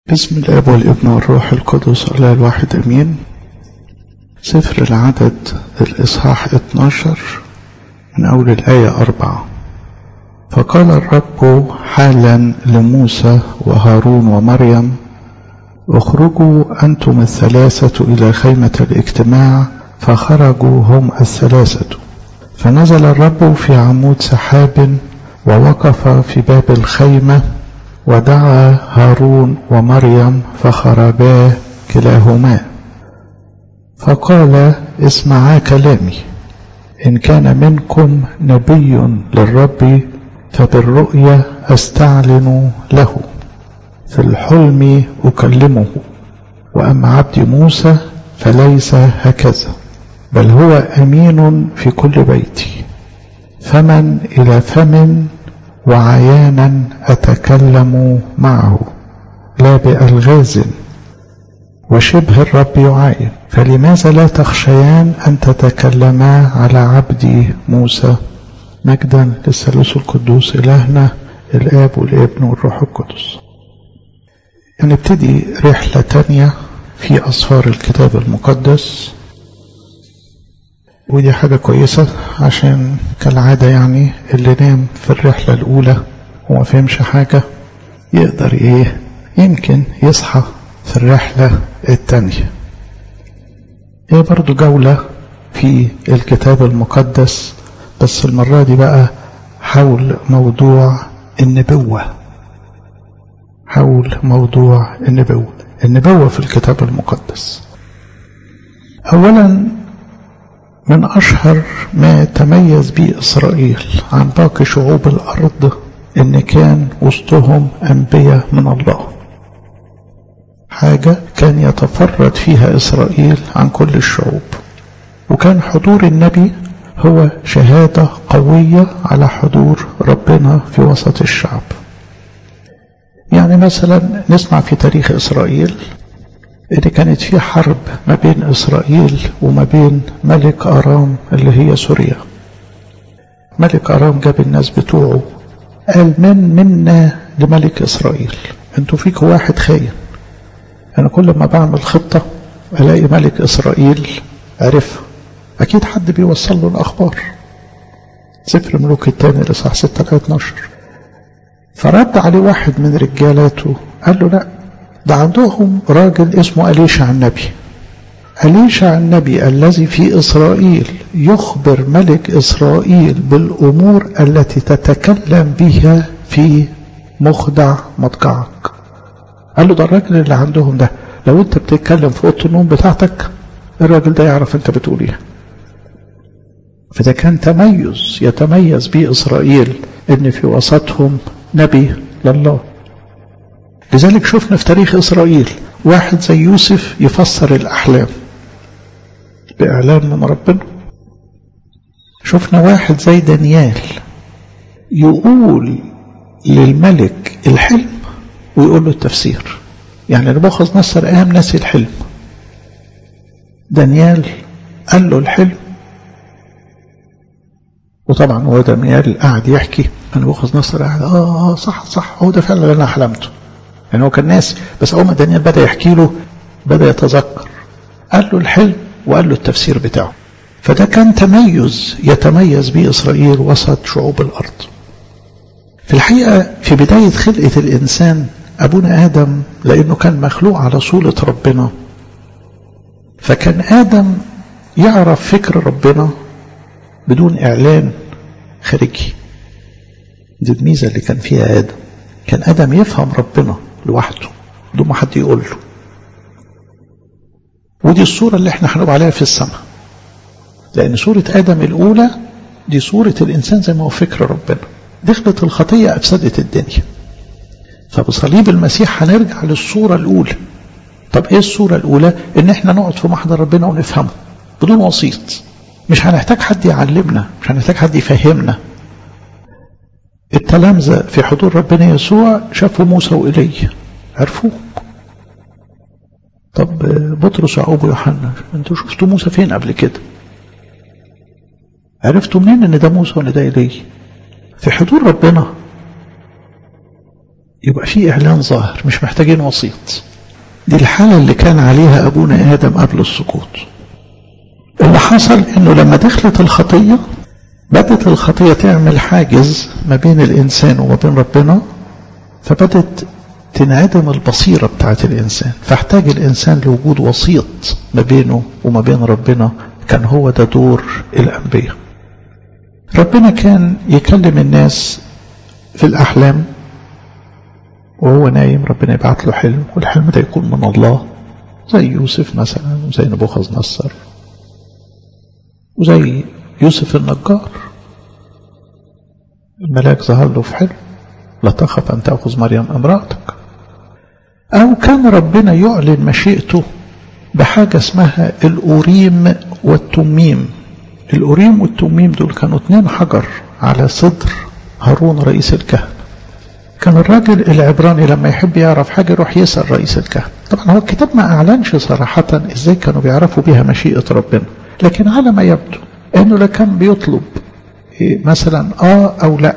بسم الاب والابن والروح القدس الله الواحد امين سفر العدد الاصحاح 12 من اول الايه أربعة فقال الرب حالا لموسى وهارون ومريم اخرجوا انتم الثلاثه الى خيمه الاجتماع فخرجوا هم الثلاثه فنزل الرب في عمود سحاب ووقف في باب الخيمه ودعا هارون ومريم فخرجا كلاهما فقال اسمعا كلامي إن كان منكم نبي للرب فبالرؤيا أستعلن له في الحلم أكلمه وأما عبد موسى فليس هكذا بل هو أمين في كل بيتي فمن إلى فم وعيانا أتكلم معه لا بألغاز وشبه الرب يعاين فلماذا لا تخشيان أن تتكلما على عبدي موسى مجدا للثالوث القدوس إلهنا الآب والابن والروح القدس هنبتدي رحلة تانية في أسفار الكتاب المقدس ودي حاجة كويسة عشان كالعادة يعني اللي نام في الرحلة الأولى وما فهمش حاجة يقدر إيه يمكن يصحى في الرحلة التانية هي برضو جولة في الكتاب المقدس بس المرة دي بقى حول موضوع النبوة حول موضوع النبوة النبوة في الكتاب المقدس أولا من أشهر ما تميز به إسرائيل عن باقي شعوب الأرض إن كان وسطهم أنبياء من الله حاجة كان يتفرد فيها إسرائيل عن كل الشعوب وكان حضور النبي هو شهادة قوية على حضور ربنا في وسط الشعب يعني مثلا نسمع في تاريخ إسرائيل إن كانت في حرب ما بين إسرائيل وما بين ملك أرام اللي هي سوريا ملك أرام جاب الناس بتوعه قال من منا لملك إسرائيل انتوا فيكوا واحد خاين أنا كل ما بعمل خطة ألاقي ملك إسرائيل عرفها أكيد حد بيوصل له الأخبار سفر ملوك الثاني لصح 6 12 فرد عليه واحد من رجالاته قال له لا ده عندهم راجل اسمه أليشع النبي أليشع النبي الذي في إسرائيل يخبر ملك إسرائيل بالأمور التي تتكلم بها في مخدع مضجعك قال له ده الراجل اللي عندهم ده لو انت بتتكلم في اوضه النوم بتاعتك الراجل ده يعرف انت بتقول ايه فده كان تميز يتميز به اسرائيل ان في وسطهم نبي لله لذلك شفنا في تاريخ إسرائيل واحد زي يوسف يفسر الأحلام بإعلان من ربنا شفنا واحد زي دانيال يقول للملك الحلم ويقول له التفسير يعني نبوخذ نصر قام ناسي الحلم دانيال قال له الحلم وطبعا هو دانيال قاعد يحكي نبوخذ نصر قاعد اه اه صح صح هو ده فعلا اللي انا حلمته يعني هو كان ناسي بس أول ما دانيال بدأ يحكي له بدأ يتذكر قال له الحلم وقال له التفسير بتاعه فده كان تميز يتميز به إسرائيل وسط شعوب الأرض في الحقيقة في بداية خلقة الإنسان أبونا آدم لأنه كان مخلوق على صولة ربنا فكان آدم يعرف فكر ربنا بدون إعلان خارجي دي الميزة اللي كان فيها آدم كان آدم يفهم ربنا لوحده بدون ما حد يقول له ودي الصورة اللي احنا هنبقى عليها في السماء لأن صورة آدم الأولى دي صورة الإنسان زي ما هو فكر ربنا دخلت الخطية أفسدت الدنيا فبصليب المسيح هنرجع للصورة الأولى طب إيه الصورة الأولى؟ إن احنا نقعد في محضر ربنا ونفهمه بدون وسيط مش هنحتاج حد يعلمنا مش هنحتاج حد يفهمنا التلامذة في حضور ربنا يسوع شافوا موسى وإيليا عرفوه طب بطرس ويعقوب ويوحنا انتوا شفتوا موسى فين قبل كده عرفتوا منين ان ده موسى ولا ده إيليا في حضور ربنا يبقى في إعلان ظاهر مش محتاجين وسيط دي الحالة اللي كان عليها أبونا آدم قبل السقوط اللي حصل إنه لما دخلت الخطية بدت الخطية تعمل حاجز ما بين الإنسان وما بين ربنا فبدت تنعدم البصيرة بتاعت الإنسان فاحتاج الإنسان لوجود وسيط ما بينه وما بين ربنا كان هو ده دور الأنبياء ربنا كان يكلم الناس في الأحلام وهو نايم ربنا يبعت له حلم والحلم ده يكون من الله زي يوسف مثلا وزي نبوخذ نصر وزي يوسف النجار الملاك ظهر له في حلم لا تخف أن تأخذ مريم امرأتك أو كان ربنا يعلن مشيئته بحاجة اسمها الأوريم والتميم الأوريم والتميم دول كانوا اتنين حجر على صدر هارون رئيس الكهنة كان الراجل العبراني لما يحب يعرف حاجة يروح يسأل رئيس الكهنة طبعا هو الكتاب ما أعلنش صراحة إزاي كانوا بيعرفوا بها مشيئة ربنا لكن على ما يبدو أنه لا كان بيطلب مثلا آه أو لا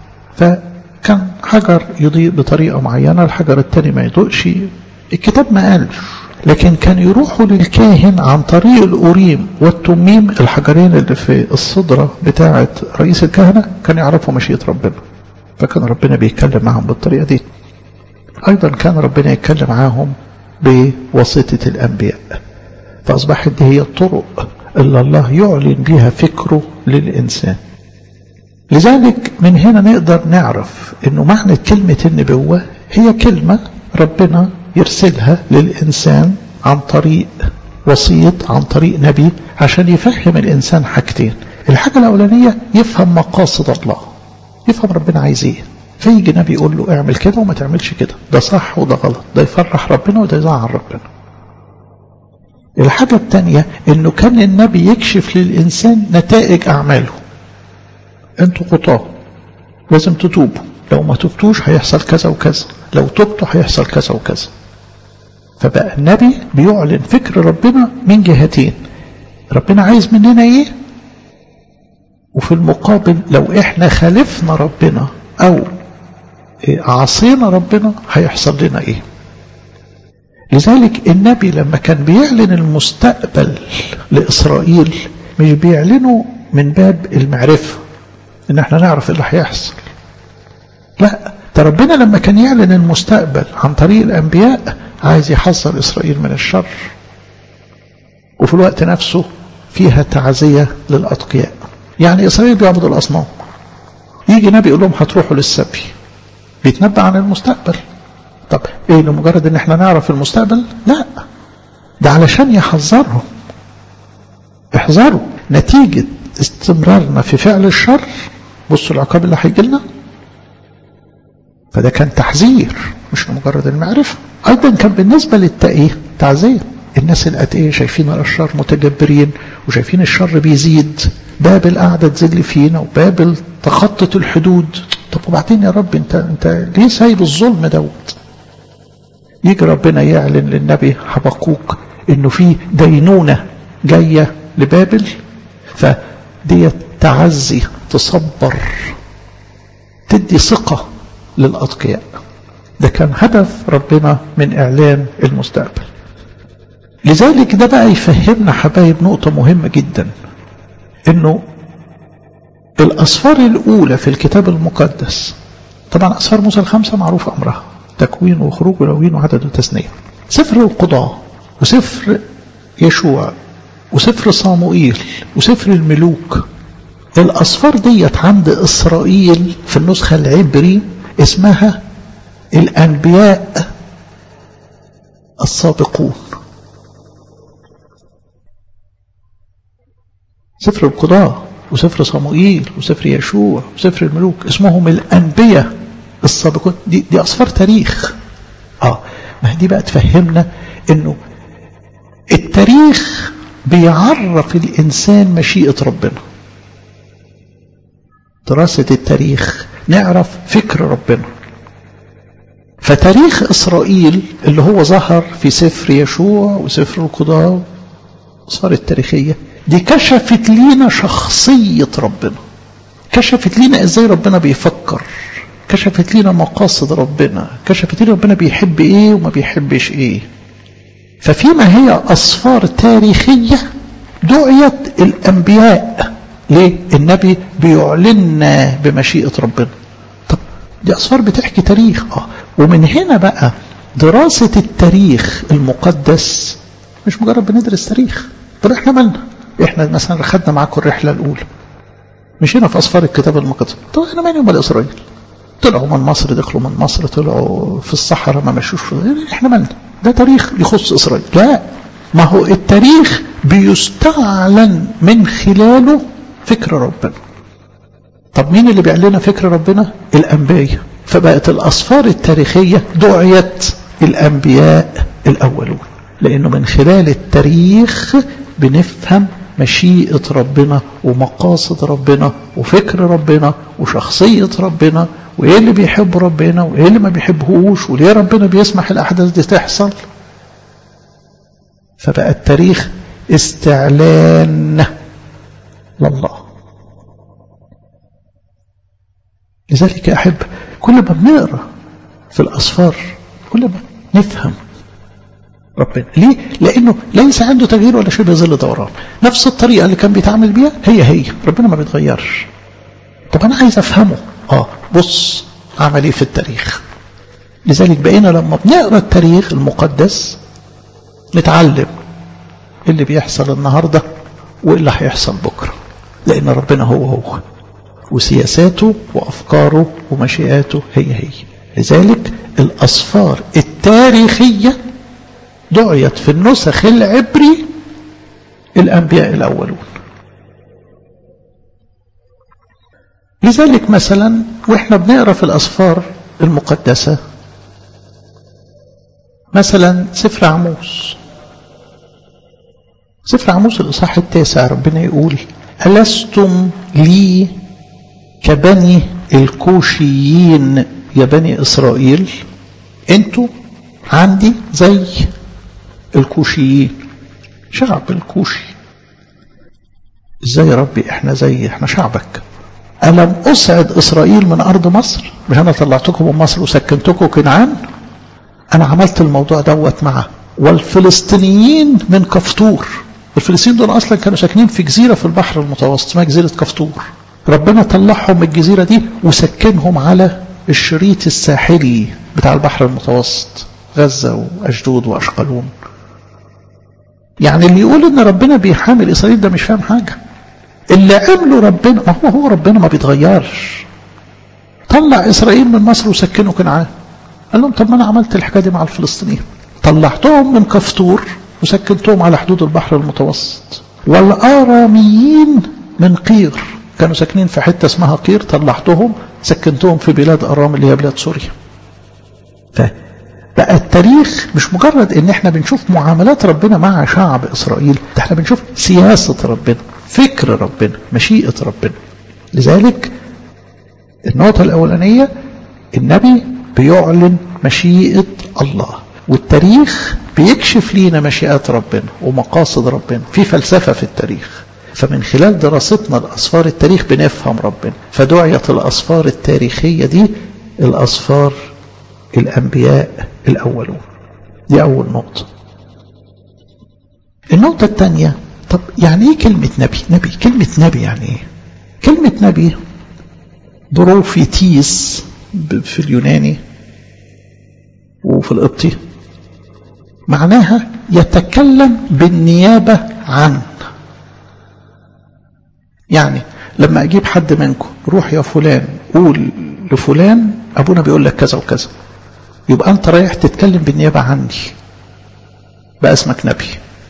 فكان حجر يضيء بطريقة معينة الحجر التاني ما يضوءش الكتاب ما قالش لكن كان يروحوا للكاهن عن طريق الأوريم والتميم الحجرين اللي في الصدرة بتاعة رئيس الكهنة كان يعرفوا مشيئة ربنا فكان ربنا بيتكلم معهم بالطريقة دي أيضا كان ربنا يتكلم معهم بواسطة الأنبياء فأصبحت دي هي الطرق اللي الله يعلن بها فكره للإنسان لذلك من هنا نقدر نعرف أنه معنى كلمة النبوة هي كلمة ربنا يرسلها للإنسان عن طريق وسيط عن طريق نبي عشان يفهم الإنسان حاجتين الحاجة الأولانية يفهم مقاصد الله يفهم ربنا عايز ايه فيجي نبي يقول له اعمل كده وما تعملش كده ده صح وده غلط ده يفرح ربنا وده يزعل ربنا الحاجة الثانية انه كان النبي يكشف للإنسان نتائج أعماله انتوا خطاه لازم تتوبوا لو ما تبتوش هيحصل كذا وكذا لو تبتوا هيحصل كذا وكذا فبقى النبي بيعلن فكر ربنا من جهتين ربنا عايز مننا ايه وفي المقابل لو احنا خالفنا ربنا او عصينا ربنا هيحصل لنا ايه لذلك النبي لما كان بيعلن المستقبل لإسرائيل مش بيعلنه من باب المعرفة ان احنا نعرف اللي هيحصل لا ده ربنا لما كان يعلن المستقبل عن طريق الأنبياء عايز يحذر إسرائيل من الشر وفي الوقت نفسه فيها تعزية للأتقياء يعني إسرائيل بيعبدوا الأصنام يجي نبي يقول لهم هتروحوا للسبي بيتنبأ عن المستقبل طب ايه لمجرد ان احنا نعرف المستقبل لا ده علشان يحذرهم احذروا نتيجة استمرارنا في فعل الشر بصوا العقاب اللي هيجي لنا فده كان تحذير مش لمجرد المعرفة أيضا كان بالنسبة للتأيه تعزية الناس الأتقية شايفين الأشرار متجبرين وشايفين الشر بيزيد بابل قاعدة تزل فينا وبابل تخطط الحدود طب وبعدين يا رب انت انت ليه سايب الظلم دوت يجي ربنا يعلن للنبي حبقوق انه في دينونة جاية لبابل فدي تعزي تصبر تدي ثقة للأتقياء ده كان هدف ربنا من إعلان المستقبل لذلك ده بقى يفهمنا حبايب نقطة مهمة جدا انه الأسفار الأولى في الكتاب المقدس طبعا أسفار موسى الخمسة معروف أمرها تكوين وخروج ولوين وعدد وتثنية سفر القضاء وسفر يشوع وسفر صاموئيل وسفر الملوك الأسفار ديت عند إسرائيل في النسخة العبري اسمها الأنبياء السابقون سفر القضاء وسفر صموئيل وسفر يشوع وسفر الملوك اسمهم الأنبياء السابقون دي, دي أصفار تاريخ آه ما دي بقى تفهمنا انه التاريخ بيعرف الإنسان مشيئة ربنا دراسة التاريخ نعرف فكر ربنا فتاريخ إسرائيل اللي هو ظهر في سفر يشوع وسفر القضاء صارت تاريخية دي كشفت لينا شخصية ربنا كشفت لينا ازاي ربنا بيفكر كشفت لنا مقاصد ربنا كشفت لنا ربنا بيحب ايه وما بيحبش ايه ففيما هي أصفار تاريخية دعيت الأنبياء ليه؟ النبي بيعلن بمشيئة ربنا طب دي أصفار بتحكي تاريخ اه ومن هنا بقى دراسة التاريخ المقدس مش مجرد بندرس تاريخ طب احنا مالنا احنا مثلا خدنا معاكم الرحلة الأولى مشينا في أصفار الكتاب المقدس طب احنا مالنا امال إسرائيل طلعوا من مصر دخلوا من مصر طلعوا في الصحراء ما مشوش في احنا مالنا ده تاريخ يخص إسرائيل لا ما هو التاريخ بيستعلن من خلاله فكر ربنا طب مين اللي بيعلن فكر ربنا الأنبياء فبقت الأصفار التاريخية دعيت الأنبياء الأولون لأنه من خلال التاريخ بنفهم مشيئة ربنا ومقاصد ربنا وفكر ربنا وشخصية ربنا وإيه اللي بيحب ربنا وإيه اللي ما بيحبهوش وليه ربنا بيسمح الأحداث دي تحصل فبقى التاريخ استعلان لله لذلك يا أحب كل ما بنقرأ في الأصفار كل ما نفهم ربنا ليه؟ لأنه ليس عنده تغيير ولا شبه ظل دوران نفس الطريقة اللي كان بيتعامل بيها هي هي ربنا ما بيتغيرش طب أنا عايز أفهمه آه بص عمل إيه في التاريخ لذلك بقينا لما بنقرأ التاريخ المقدس نتعلم اللي بيحصل النهاردة واللي هيحصل بكرة لأن ربنا هو هو وسياساته وأفكاره ومشيئاته هي هي لذلك الأصفار التاريخية دعيت في النسخ العبري الأنبياء الأولون لذلك مثلا وإحنا بنقرأ في الأصفار المقدسة مثلا سفر عموس سفر عموس الإصحاح التاسع ربنا يقول ألستم لي كبني الكوشيين يا بني إسرائيل أنتوا عندي زي الكوشيين شعب الكوشي ازاي يا ربي احنا زي احنا شعبك ألم أسعد إسرائيل من أرض مصر مش أنا طلعتكم من مصر وسكنتكم كنعان أنا عملت الموضوع دوت معه والفلسطينيين من كفطور الفلسطينيين دول أصلا كانوا ساكنين في جزيرة في البحر المتوسط اسمها جزيرة كفطور ربنا طلعهم من الجزيرة دي وسكنهم على الشريط الساحلي بتاع البحر المتوسط غزة وأشدود وأشقلون يعني اللي يقول ان ربنا بيحامل اسرائيل ده مش فاهم حاجه اللي عمله ربنا ما هو هو ربنا ما بيتغيرش طلع اسرائيل من مصر وسكنه كنعان قال لهم طب ما انا عملت الحكايه دي مع الفلسطينيين طلعتهم من كفطور وسكنتهم على حدود البحر المتوسط والاراميين من قير كانوا ساكنين في حته اسمها قير طلعتهم سكنتهم في بلاد ارام اللي هي بلاد سوريا ف بقى التاريخ مش مجرد ان احنا بنشوف معاملات ربنا مع شعب اسرائيل ده احنا بنشوف سياسة ربنا فكر ربنا مشيئة ربنا لذلك النقطة الاولانية النبي بيعلن مشيئة الله والتاريخ بيكشف لينا مشيئات ربنا ومقاصد ربنا في فلسفة في التاريخ فمن خلال دراستنا لأسفار التاريخ بنفهم ربنا فدعيت الأسفار التاريخية دي الأسفار الأنبياء الأولون دي أول نقطة النقطة الثانية طب يعني إيه كلمة نبي نبي كلمة نبي يعني إيه كلمة نبي بروفيتيس في اليوناني وفي القبطي معناها يتكلم بالنيابة عن يعني لما أجيب حد منكم روح يا فلان قول لفلان أبونا بيقول لك كذا وكذا يبقى أنت رايح تتكلم بالنيابة عني بقى اسمك نبي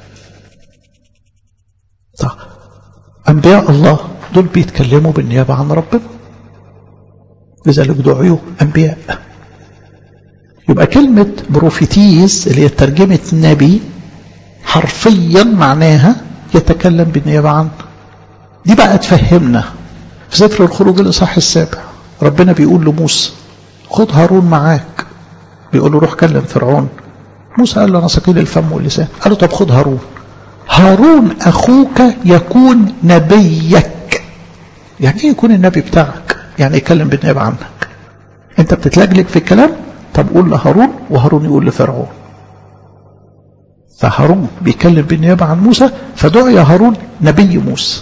طيب أنبياء الله دول بيتكلموا بالنيابة عن ربنا لذلك دعوا أنبياء يبقى كلمة بروفيتيز اللي هي ترجمة نبي حرفيا معناها يتكلم بالنيابة عنه دي بقى تفهمنا في سفر الخروج الإصحاح السابع ربنا بيقول لموسى خد هارون معاك بيقول له روح كلم فرعون موسى قال له انا ثقيل الفم واللسان قال له طب خد هارون هارون اخوك يكون نبيك يعني ايه يكون النبي بتاعك يعني يتكلم بالنيابه عنك انت بتتلجلج في الكلام طب قول لهارون وهارون يقول لفرعون فهارون بيتكلم بالنيابة عن موسى فدعي هارون نبي موسى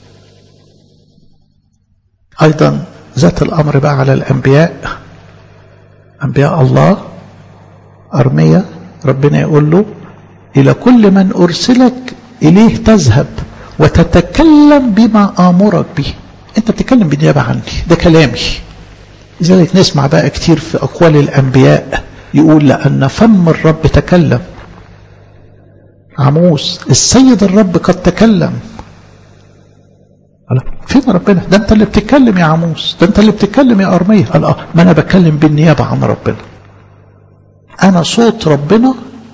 أيضا ذات الأمر بقى على الأنبياء أنبياء الله أرمية ربنا يقول له إلى كل من أرسلك إليه تذهب وتتكلم بما آمرك به أنت بتتكلم بالنيابة عني ده كلامي لذلك نسمع بقى كتير في أقوال الأنبياء يقول لأن فم الرب تكلم عموس السيد الرب قد تكلم قال فين ربنا ده انت اللي بتتكلم يا عموس ده انت اللي بتتكلم يا أرمية قال اه ما انا بتكلم بالنيابة عن ربنا انا صوت ربنا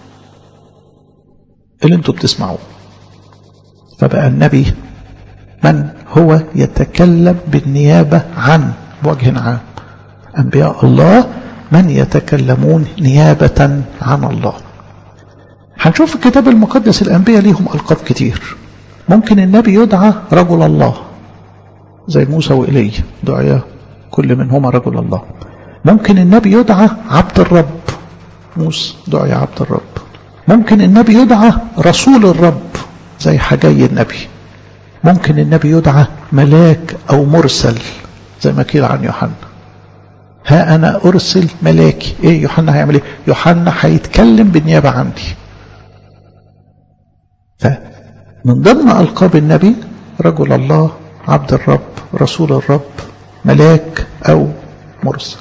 اللي انتوا بتسمعوه فبقى النبي من هو يتكلم بالنيابة عن بوجه عام أنبياء الله من يتكلمون نيابة عن الله هنشوف في الكتاب المقدس الأنبياء ليهم ألقاب كتير ممكن النبي يدعى رجل الله زي موسى وإيليا دعيا كل منهما رجل الله ممكن النبي يدعى عبد الرب موسى دعي عبد الرب ممكن النبي يدعى رسول الرب زي حجي النبي ممكن النبي يدعى ملاك أو مرسل زي ما قيل عن يوحنا ها أنا أرسل ملاكي إيه يوحنا هيعمل إيه يوحنا هيتكلم بالنيابة عني فمن ضمن ألقاب النبي رجل الله عبد الرب رسول الرب ملاك أو مرسل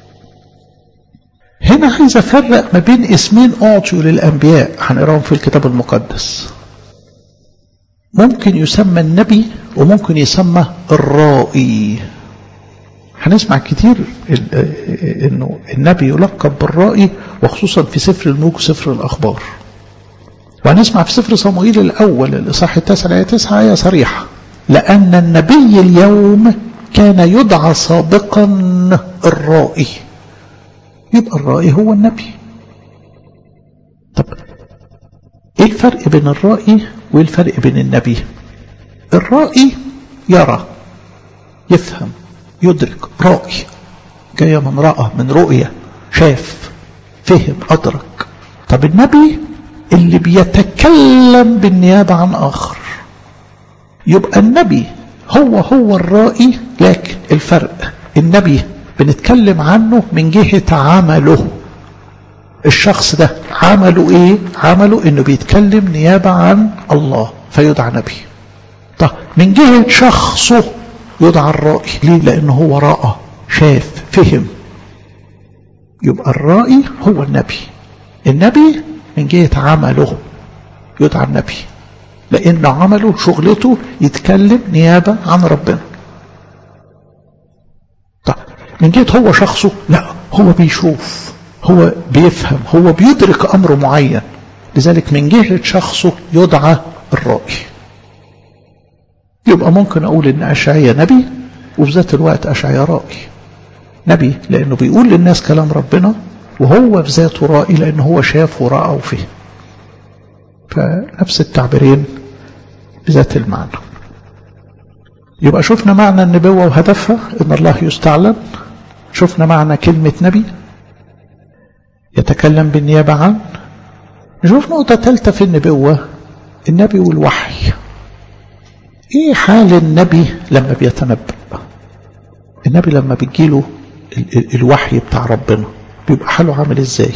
هنا عايز أفرق ما بين اسمين أعطوا للأنبياء هنقراهم في الكتاب المقدس ممكن يسمى النبي وممكن يسمى الرائي هنسمع كتير انه النبي يلقب بالرائي وخصوصا في سفر الملوك وسفر الاخبار وهنسمع في سفر صموئيل الاول الاصحاح التاسع الايه 9 ايه صريحه لان النبي اليوم كان يدعى سابقا الرائي يبقى الرائي هو النبي طب ايه الفرق بين الرائي وايه الفرق بين النبي الرائي يرى يفهم يدرك رائي جاية من رأى من رؤية شاف فهم أدرك طب النبي اللي بيتكلم بالنيابة عن آخر يبقى النبي هو هو الرائي لكن الفرق النبي بنتكلم عنه من جهة عمله الشخص ده عمله ايه عمله انه بيتكلم نيابة عن الله فيدعى نبي طب من جهة شخصه يدعى الرائي ليه لانه هو رأى شاف فهم يبقى الرائي هو النبي النبي من جهة عمله يدعى النبي لان عمله شغلته يتكلم نيابة عن ربنا طب من جهة هو شخصه لا هو بيشوف هو بيفهم هو بيدرك أمر معين لذلك من جهة شخصه يدعى الرائي يبقى ممكن أقول إن أشعية نبي وفي ذات الوقت أشعية رائي نبي لأنه بيقول للناس كلام ربنا وهو في ذاته رائي لأنه هو شاف ورأى وفهم فنفس التعبيرين بذات المعنى يبقى شفنا معنى النبوة وهدفها إن الله يستعلن شفنا معنى كلمة نبي يتكلم بالنيابة عن نشوف نقطة ثالثة في النبوة النبي والوحي ايه حال النبي لما بيتنبأ النبي لما بيجيله الوحي بتاع ربنا بيبقى حاله عامل ازاي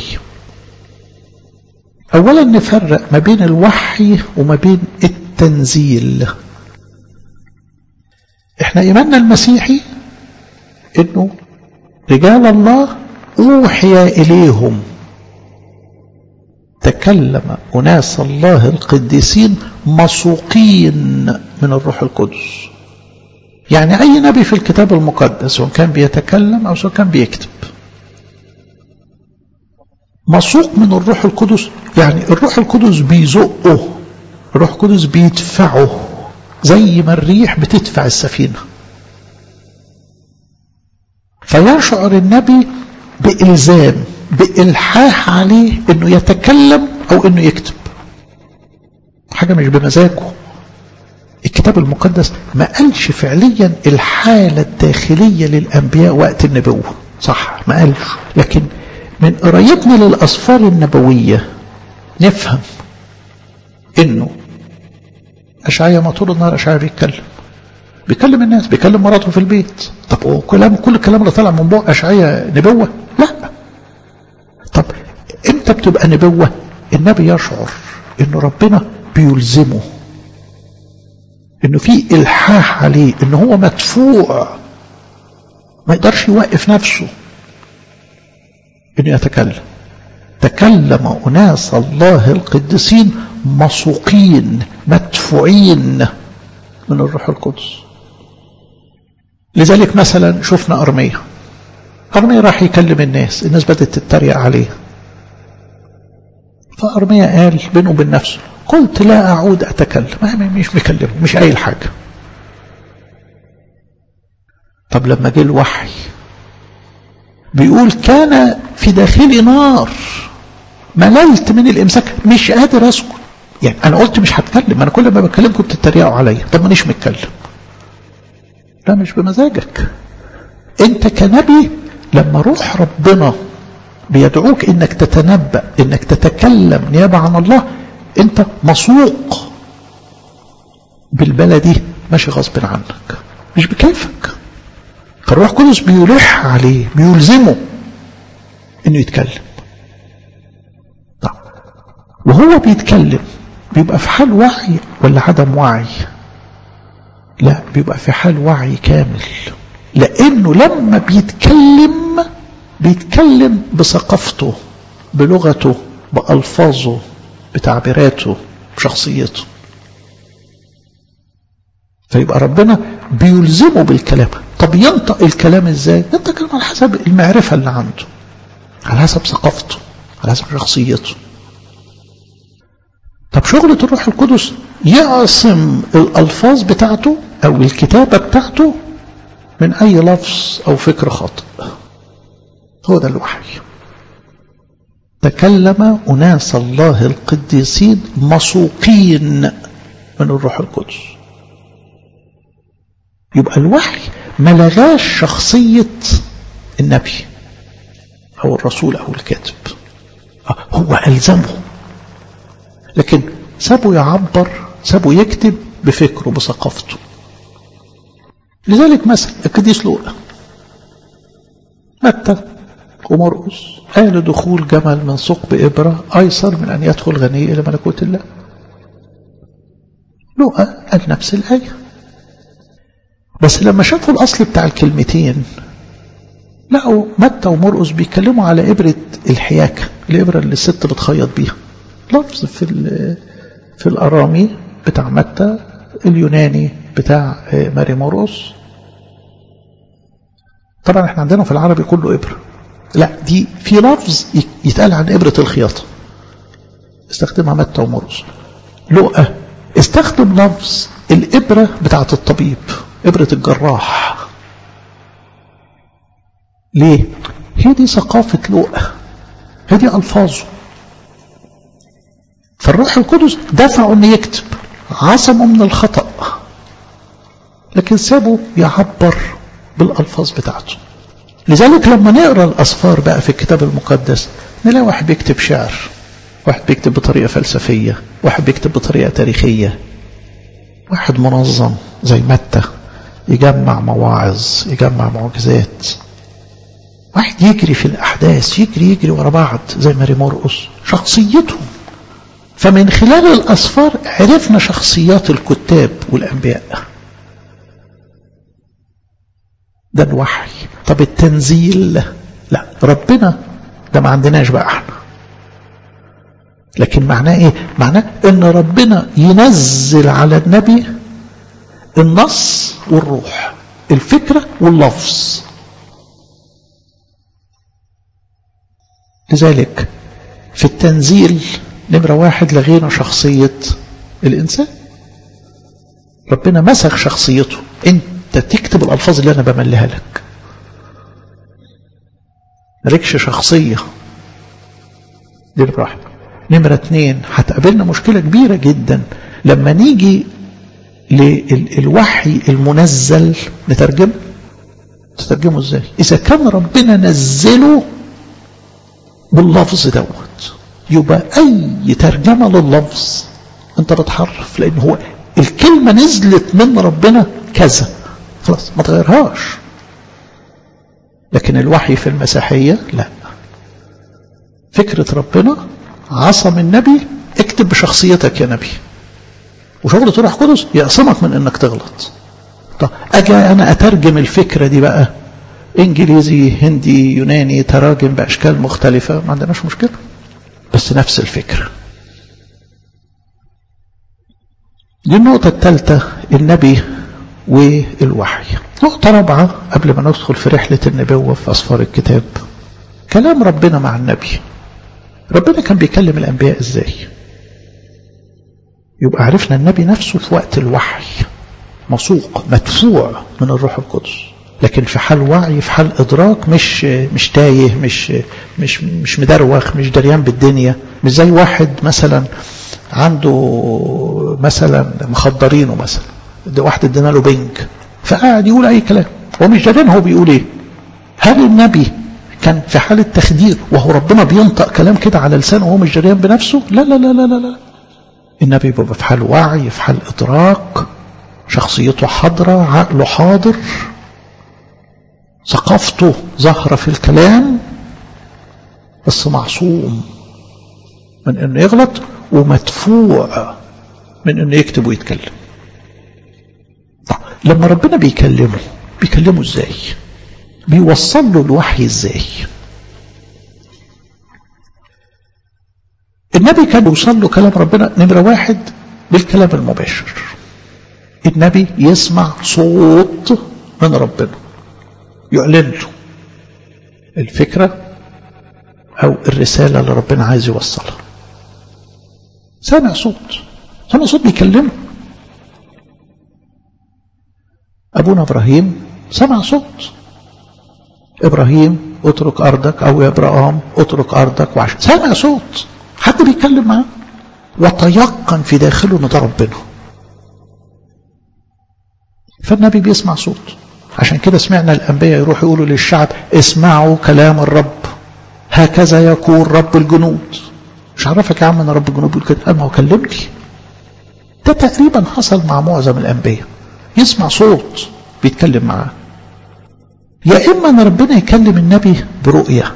اولا نفرق ما بين الوحي وما بين التنزيل احنا ايماننا المسيحي انه رجال الله اوحي اليهم تكلم أناس الله القديسين مسوقين من الروح القدس يعني أي نبي في الكتاب المقدس سواء كان بيتكلم أو سواء كان بيكتب مسوق من الروح القدس يعني الروح القدس بيزقه الروح القدس بيدفعه زي ما الريح بتدفع السفينة فيشعر النبي بإلزام بإلحاح عليه انه يتكلم او انه يكتب حاجة مش بمزاجه الكتاب المقدس ما قالش فعليا الحالة الداخلية للأنبياء وقت النبوة صح ما قالش لكن من قرايتنا للأسفار النبوية نفهم انه اشعيا ما طول النهار اشعيا بيتكلم بيكلم الناس بيكلم مراته في البيت طب هو كلام كل الكلام اللي طالع من بق اشعيا نبوه لا طب امتى بتبقى نبوه النبي يشعر انه ربنا بيلزمه انه في الحاح عليه انه هو مدفوع ما يقدرش يوقف نفسه انه يتكلم تكلم أناس الله القديسين مسوقين مدفوعين من الروح القدس لذلك مثلا شفنا أرمية أرمية راح يكلم الناس الناس بدأت تتريق عليه فأرمية قال بينه وبين نفسه قلت لا أعود أتكلم مش مكلم مش قايل حاجة طب لما جه الوحي بيقول كان في داخلي نار مللت من الامساك مش قادر اسكت يعني انا قلت مش هتكلم انا كل ما بتكلم كنت تتريقوا عليا طب مانيش متكلم لا مش بمزاجك انت كنبي لما روح ربنا بيدعوك انك تتنبأ انك تتكلم نيابة عن الله انت مسوق بالبلدي ماشي غصب عنك مش بكيفك فالروح القدس بيلح عليه بيلزمه انه يتكلم طب وهو بيتكلم بيبقى في حال وعي ولا عدم وعي لا بيبقى في حال وعي كامل لانه لما بيتكلم بيتكلم بثقافته بلغته بألفاظه بتعبيراته بشخصيته فيبقى ربنا بيلزمه بالكلام طب ينطق الكلام ازاي ينطق الكلام على حسب المعرفة اللي عنده على حسب ثقافته على حسب شخصيته طب شغلة الروح القدس يعصم الألفاظ بتاعته أو الكتابة بتاعته من أي لفظ أو فكر خاطئ هو ده الوحي تكلم أناس الله القديسين مسوقين من الروح القدس يبقى الوحي ما لغاش شخصية النبي أو الرسول أو الكاتب هو ألزمه لكن سابه يعبر سابه يكتب بفكره بثقافته لذلك مثلا القديس لوقا متى ومرقس قال دخول جمل من ثقب إبرة أيسر من أن يدخل غني إلى ملكوت الله لوقا قال نفس الآية بس لما شافوا الأصل بتاع الكلمتين لقوا متى ومرقس بيتكلموا على إبرة الحياكة الإبرة اللي الست بتخيط بيها لفظ في في الأرامي بتاع متى اليوناني بتاع ماري مرقس طبعا احنا عندنا في العربي كله إبرة لا دي في لفظ يتقال عن إبرة الخياطة استخدمها متى ومرقس لقى استخدم لفظ الإبرة بتاعة الطبيب إبرة الجراح ليه؟ هي دي ثقافة لقى هي دي ألفاظه فالروح القدس دفعه انه يكتب عصمه من الخطأ لكن سابه يعبر بالألفاظ بتاعته لذلك لما نقرأ الأسفار بقى في الكتاب المقدس نلاقي واحد بيكتب شعر واحد بيكتب بطريقة فلسفية واحد بيكتب بطريقة تاريخية واحد منظم زي متى يجمع مواعظ يجمع معجزات واحد يجري في الأحداث يجري يجري ورا بعض زي ماري مرقس شخصيتهم فمن خلال الأسفار عرفنا شخصيات الكتاب والأنبياء ده الوحي طب التنزيل لا ربنا ده ما عندناش بقى احنا لكن معناه ايه معناه ان ربنا ينزل على النبي النص والروح الفكرة واللفظ لذلك في التنزيل نمرة واحد لغينا شخصية الإنسان ربنا مسخ شخصيته انت تكتب الألفاظ اللي أنا بمليها لك مالكش شخصية دي نمرة واحد نمرة اتنين هتقابلنا مشكلة كبيرة جدا لما نيجي للوحي المنزل نترجم تترجمه ازاي اذا كان ربنا نزله باللفظ دوت يبقى اي ترجمة لللفظ انت بتحرف لان هو الكلمة نزلت من ربنا كذا خلاص ما تغيرهاش لكن الوحي في المسيحية لا فكرة ربنا عصم النبي اكتب بشخصيتك يا نبي وشغلة الروح القدس يعصمك من انك تغلط طب اجي انا اترجم الفكرة دي بقى انجليزي هندي يوناني تراجم باشكال مختلفة ما عندناش مشكلة بس نفس الفكرة دي النقطة الثالثة النبي والوحي نقطة رابعة قبل ما ندخل في رحلة النبوة في أسفار الكتاب كلام ربنا مع النبي ربنا كان بيكلم الأنبياء إزاي يبقى عرفنا النبي نفسه في وقت الوحي مسوق مدفوع من الروح القدس لكن في حال وعي في حال إدراك مش مش تايه مش مش مش مدروخ مش دريان بالدنيا مش زي واحد مثلا عنده مثلا مخدرينه مثلا ده واحد ادينا له بنك فقاعد يقول اي كلام هو مش دريان هو بيقول ايه هل النبي كان في حالة تخدير وهو ربنا بينطق كلام كده على لسانه وهو مش دريان بنفسه لا لا لا لا لا, لا. النبي بيبقى في حال وعي في حال إدراك شخصيته حاضرة عقله حاضر ثقافته ظاهرة في الكلام بس معصوم من انه يغلط ومدفوع من انه يكتب ويتكلم طيب لما ربنا بيكلمه بيكلمه ازاي بيوصل له الوحي ازاي النبي كان يوصل له كلام ربنا نمرة واحد بالكلام المباشر النبي يسمع صوت من ربنا يعلن له الفكرة أو الرسالة اللي ربنا عايز يوصلها سامع صوت سامع صوت بيكلمه أبونا إبراهيم سمع صوت إبراهيم اترك أرضك أو يا إبراهيم اترك أرضك وعش سامع صوت حد بيتكلم معاه وتيقن في داخله ان ده ربنا فالنبي بيسمع صوت عشان كده سمعنا الأنبياء يروحوا يقولوا للشعب اسمعوا كلام الرب هكذا يقول رب الجنود مش عرفك يا عم ان رب الجنود بيقول كده قال ما هو كلمني ده تقريبا حصل مع معظم الأنبياء يسمع صوت بيتكلم معاه يا إما أن ربنا يكلم النبي برؤية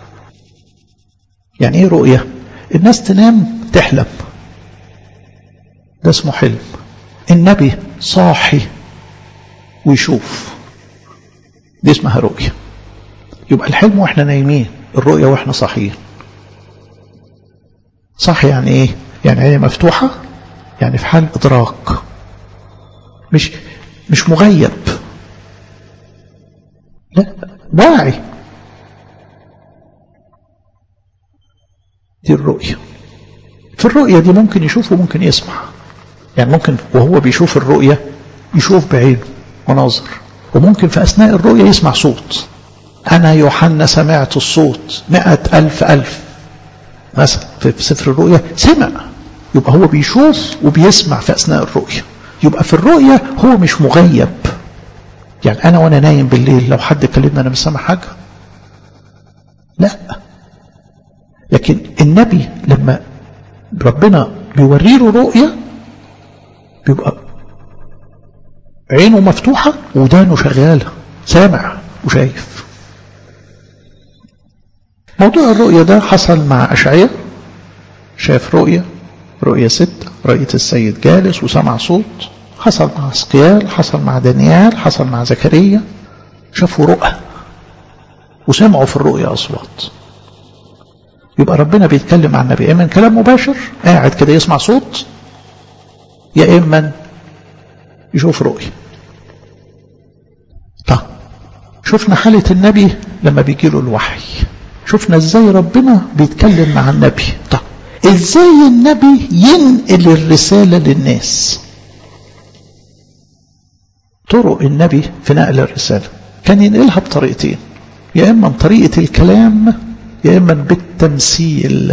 يعني إيه رؤية الناس تنام تحلم ده اسمه حلم النبي صاحي ويشوف دي اسمها رؤية يبقى الحلم واحنا نايمين الرؤية واحنا صاحيين صاحي يعني ايه يعني عيني مفتوحة يعني في حال ادراك مش مش مغيب لا واعي دي الرؤية في الرؤية دي ممكن يشوف وممكن يسمع يعني ممكن وهو بيشوف الرؤية يشوف بعينه مناظر وممكن في أثناء الرؤية يسمع صوت أنا يوحنا سمعت الصوت مئة ألف ألف مثلا في سفر الرؤية سمع يبقى هو بيشوف وبيسمع في أثناء الرؤية يبقى في الرؤية هو مش مغيب يعني أنا وأنا نايم بالليل لو حد كلمني أنا مش سامع حاجة لا لكن النبي لما ربنا بيوري له رؤية بيبقى عينه مفتوحة ودانه شغالة سامع وشايف موضوع الرؤية ده حصل مع أشعية شاف رؤية رؤية ستة رؤية السيد جالس وسمع صوت حصل مع اسقيال حصل مع دانيال حصل مع زكريا شافوا رؤى وسمعوا في الرؤيا أصوات يبقى ربنا بيتكلم مع النبي إما كلام مباشر قاعد كده يسمع صوت يا إما يشوف رؤية طب شفنا حالة النبي لما بيجي له الوحي شفنا ازاي ربنا بيتكلم مع النبي طب ازاي النبي ينقل الرسالة للناس طرق النبي في نقل الرسالة كان ينقلها بطريقتين يا إما بطريقة الكلام يا إما بالتمثيل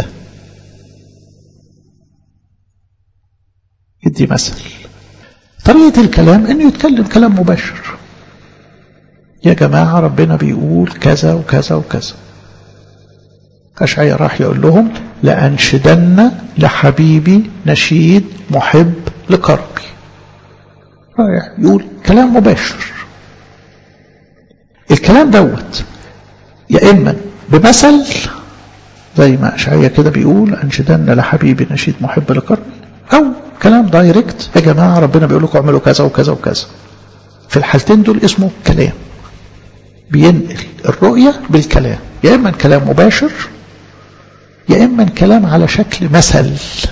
يدي مثل طريقة الكلام انه يتكلم كلام مباشر يا جماعة ربنا بيقول كذا وكذا وكذا أشعيا راح يقول لهم لأنشدن لحبيبي نشيد محب لقربي رايح يقول كلام مباشر الكلام دوت يا إما بمثل زي ما أشعيا كده بيقول أنشدن لحبيبي نشيد محب لقربي أو كلام دايركت يا جماعة ربنا بيقول لكم اعملوا كذا وكذا وكذا في الحالتين دول اسمه كلام بينقل الرؤية بالكلام يا إما كلام مباشر يا إما كلام على شكل مثل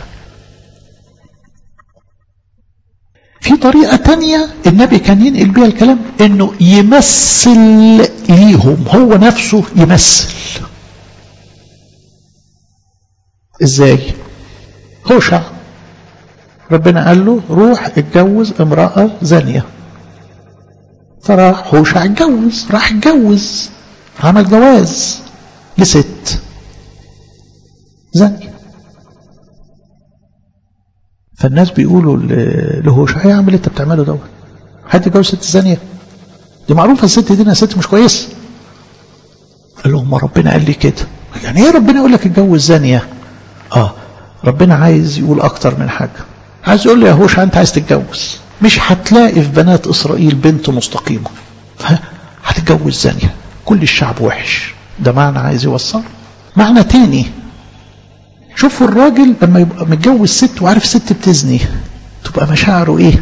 في طريقة تانية النبي كان ينقل بيها الكلام انه يمثل ليهم هو نفسه يمثل ازاي هوشع ربنا قال له روح اتجوز امرأة زانية فراح هوشع اتجوز راح اتجوز عمل جواز لست زانية فالناس بيقولوا لهوشع يا عم اللي انت بتعمله دوت حد يتجوز ست زانية دي معروفة الست دي انها ست مش كويسة قال لهم ما ربنا قال لي كده يعني ايه ربنا يقول لك اتجوز زانية اه ربنا عايز يقول اكتر من حاجة عايز يقول لي يا هوشع انت عايز تتجوز مش هتلاقي في بنات اسرائيل بنت مستقيمة هتتجوز زانية كل الشعب وحش ده معنى عايز يوصل معنى تاني شوفوا الراجل لما يبقى متجوز ست وعارف ست بتزني تبقى مشاعره ايه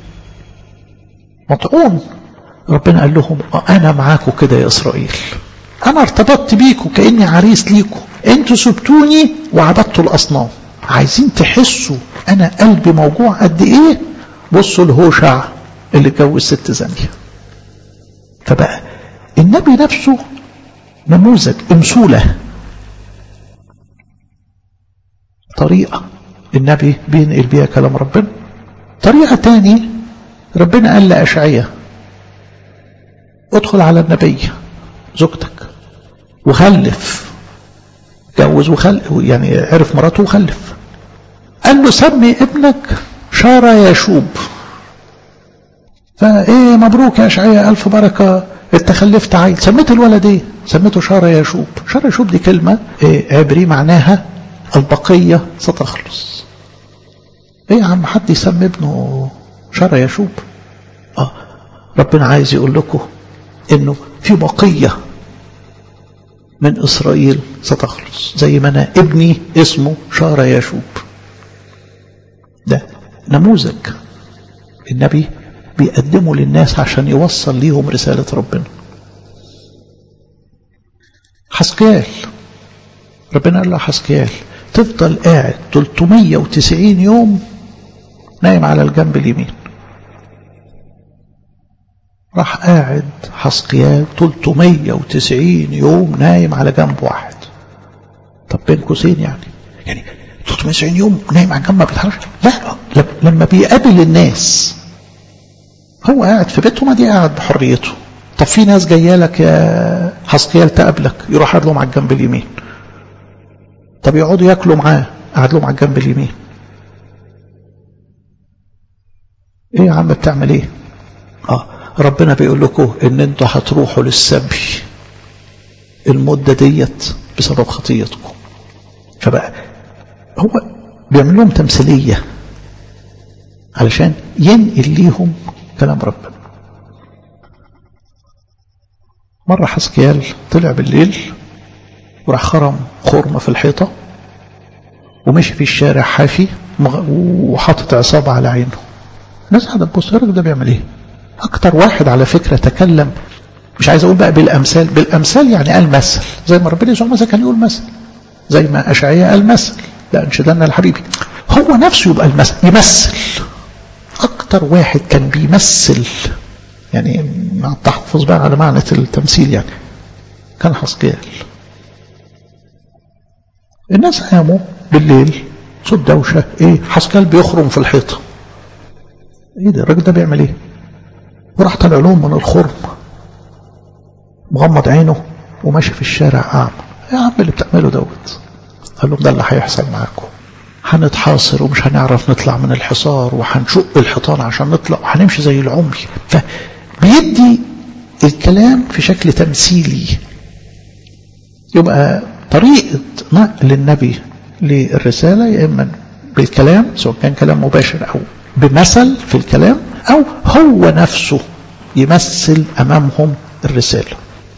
مطعون ربنا قال لهم انا معاكم كده يا اسرائيل انا ارتبطت بيكم كاني عريس ليكم انتوا سبتوني وعبدتوا الاصنام عايزين تحسوا انا قلبي موجوع قد ايه بصوا لهوشع اللي اتجوز ست زانيه فبقى النبي نفسه نموذج امثوله طريقة النبي بينقل بيها كلام ربنا طريقة تاني ربنا قال لأشعية ادخل على النبي زوجتك وخلف جوز وخلف يعني عرف مراته وخلف قال له سمي ابنك شارة يشوب فايه مبروك يا اشعياء الف بركه انت خلفت عيل سميت الولد ايه سميته شارة يشوب شارة يشوب دي كلمه إيه عبري معناها البقية ستخلص ايه يا عم حد يسمي ابنه شرى يشوب اه ربنا عايز يقول لكم انه في بقية من اسرائيل ستخلص زي ما انا ابني اسمه شارى يشوب ده نموذج النبي بيقدمه للناس عشان يوصل ليهم رسالة ربنا حسقيال ربنا قال له حسقيال تفضل قاعد 390 يوم نايم على الجنب اليمين راح قاعد حسقيال 390 يوم نايم على جنب واحد طب بين قوسين يعني يعني 390 يوم نايم على جنب ما بيتحركش لا لما بيقابل الناس هو قاعد في بيته ما دي قاعد بحريته طب في ناس جايه لك يا حسقيال تقابلك يروح قاعد لهم على الجنب اليمين طب يقعدوا ياكلوا معاه قاعد لهم على الجنب اليمين ايه يا عم بتعمل ايه اه ربنا بيقول لكم ان انتوا هتروحوا للسبي المدة ديت بسبب خطيتكم فبقى هو بيعمل لهم تمثيلية علشان ينقل ليهم كلام ربنا مرة حسكيال طلع بالليل وراح خرم خرمة في الحيطة ومشي في الشارع حافي وحاطط عصابة على عينه الناس قاعدة تبص الراجل ده بيعمل ايه اكتر واحد على فكرة تكلم مش عايز اقول بقى بالامثال بالامثال يعني قال مثل زي ما ربنا يسوع مثلا كان يقول مثل زي ما اشعياء قال مثل لا انشدنا الحبيبي هو نفسه يبقى المثل يمثل اكتر واحد كان بيمثل يعني مع التحفظ بقى على معنى التمثيل يعني كان حسقيال الناس قاموا بالليل صوت دوشة ايه حسكال بيخرم في الحيطة ايه ده الراجل ده بيعمل ايه وراح طلع لهم من الخرم مغمض عينه وماشي في الشارع اعمى يا عم اللي بتعمله دوت قال لهم ده اللي هيحصل معاكم هنتحاصر ومش هنعرف نطلع من الحصار وهنشق الحيطان عشان نطلع وهنمشي زي العمي فبيدي الكلام في شكل تمثيلي يبقى طريقة نقل النبي للرسالة يا إما بالكلام سواء كان كلام مباشر أو بمثل في الكلام أو هو نفسه يمثل أمامهم الرسالة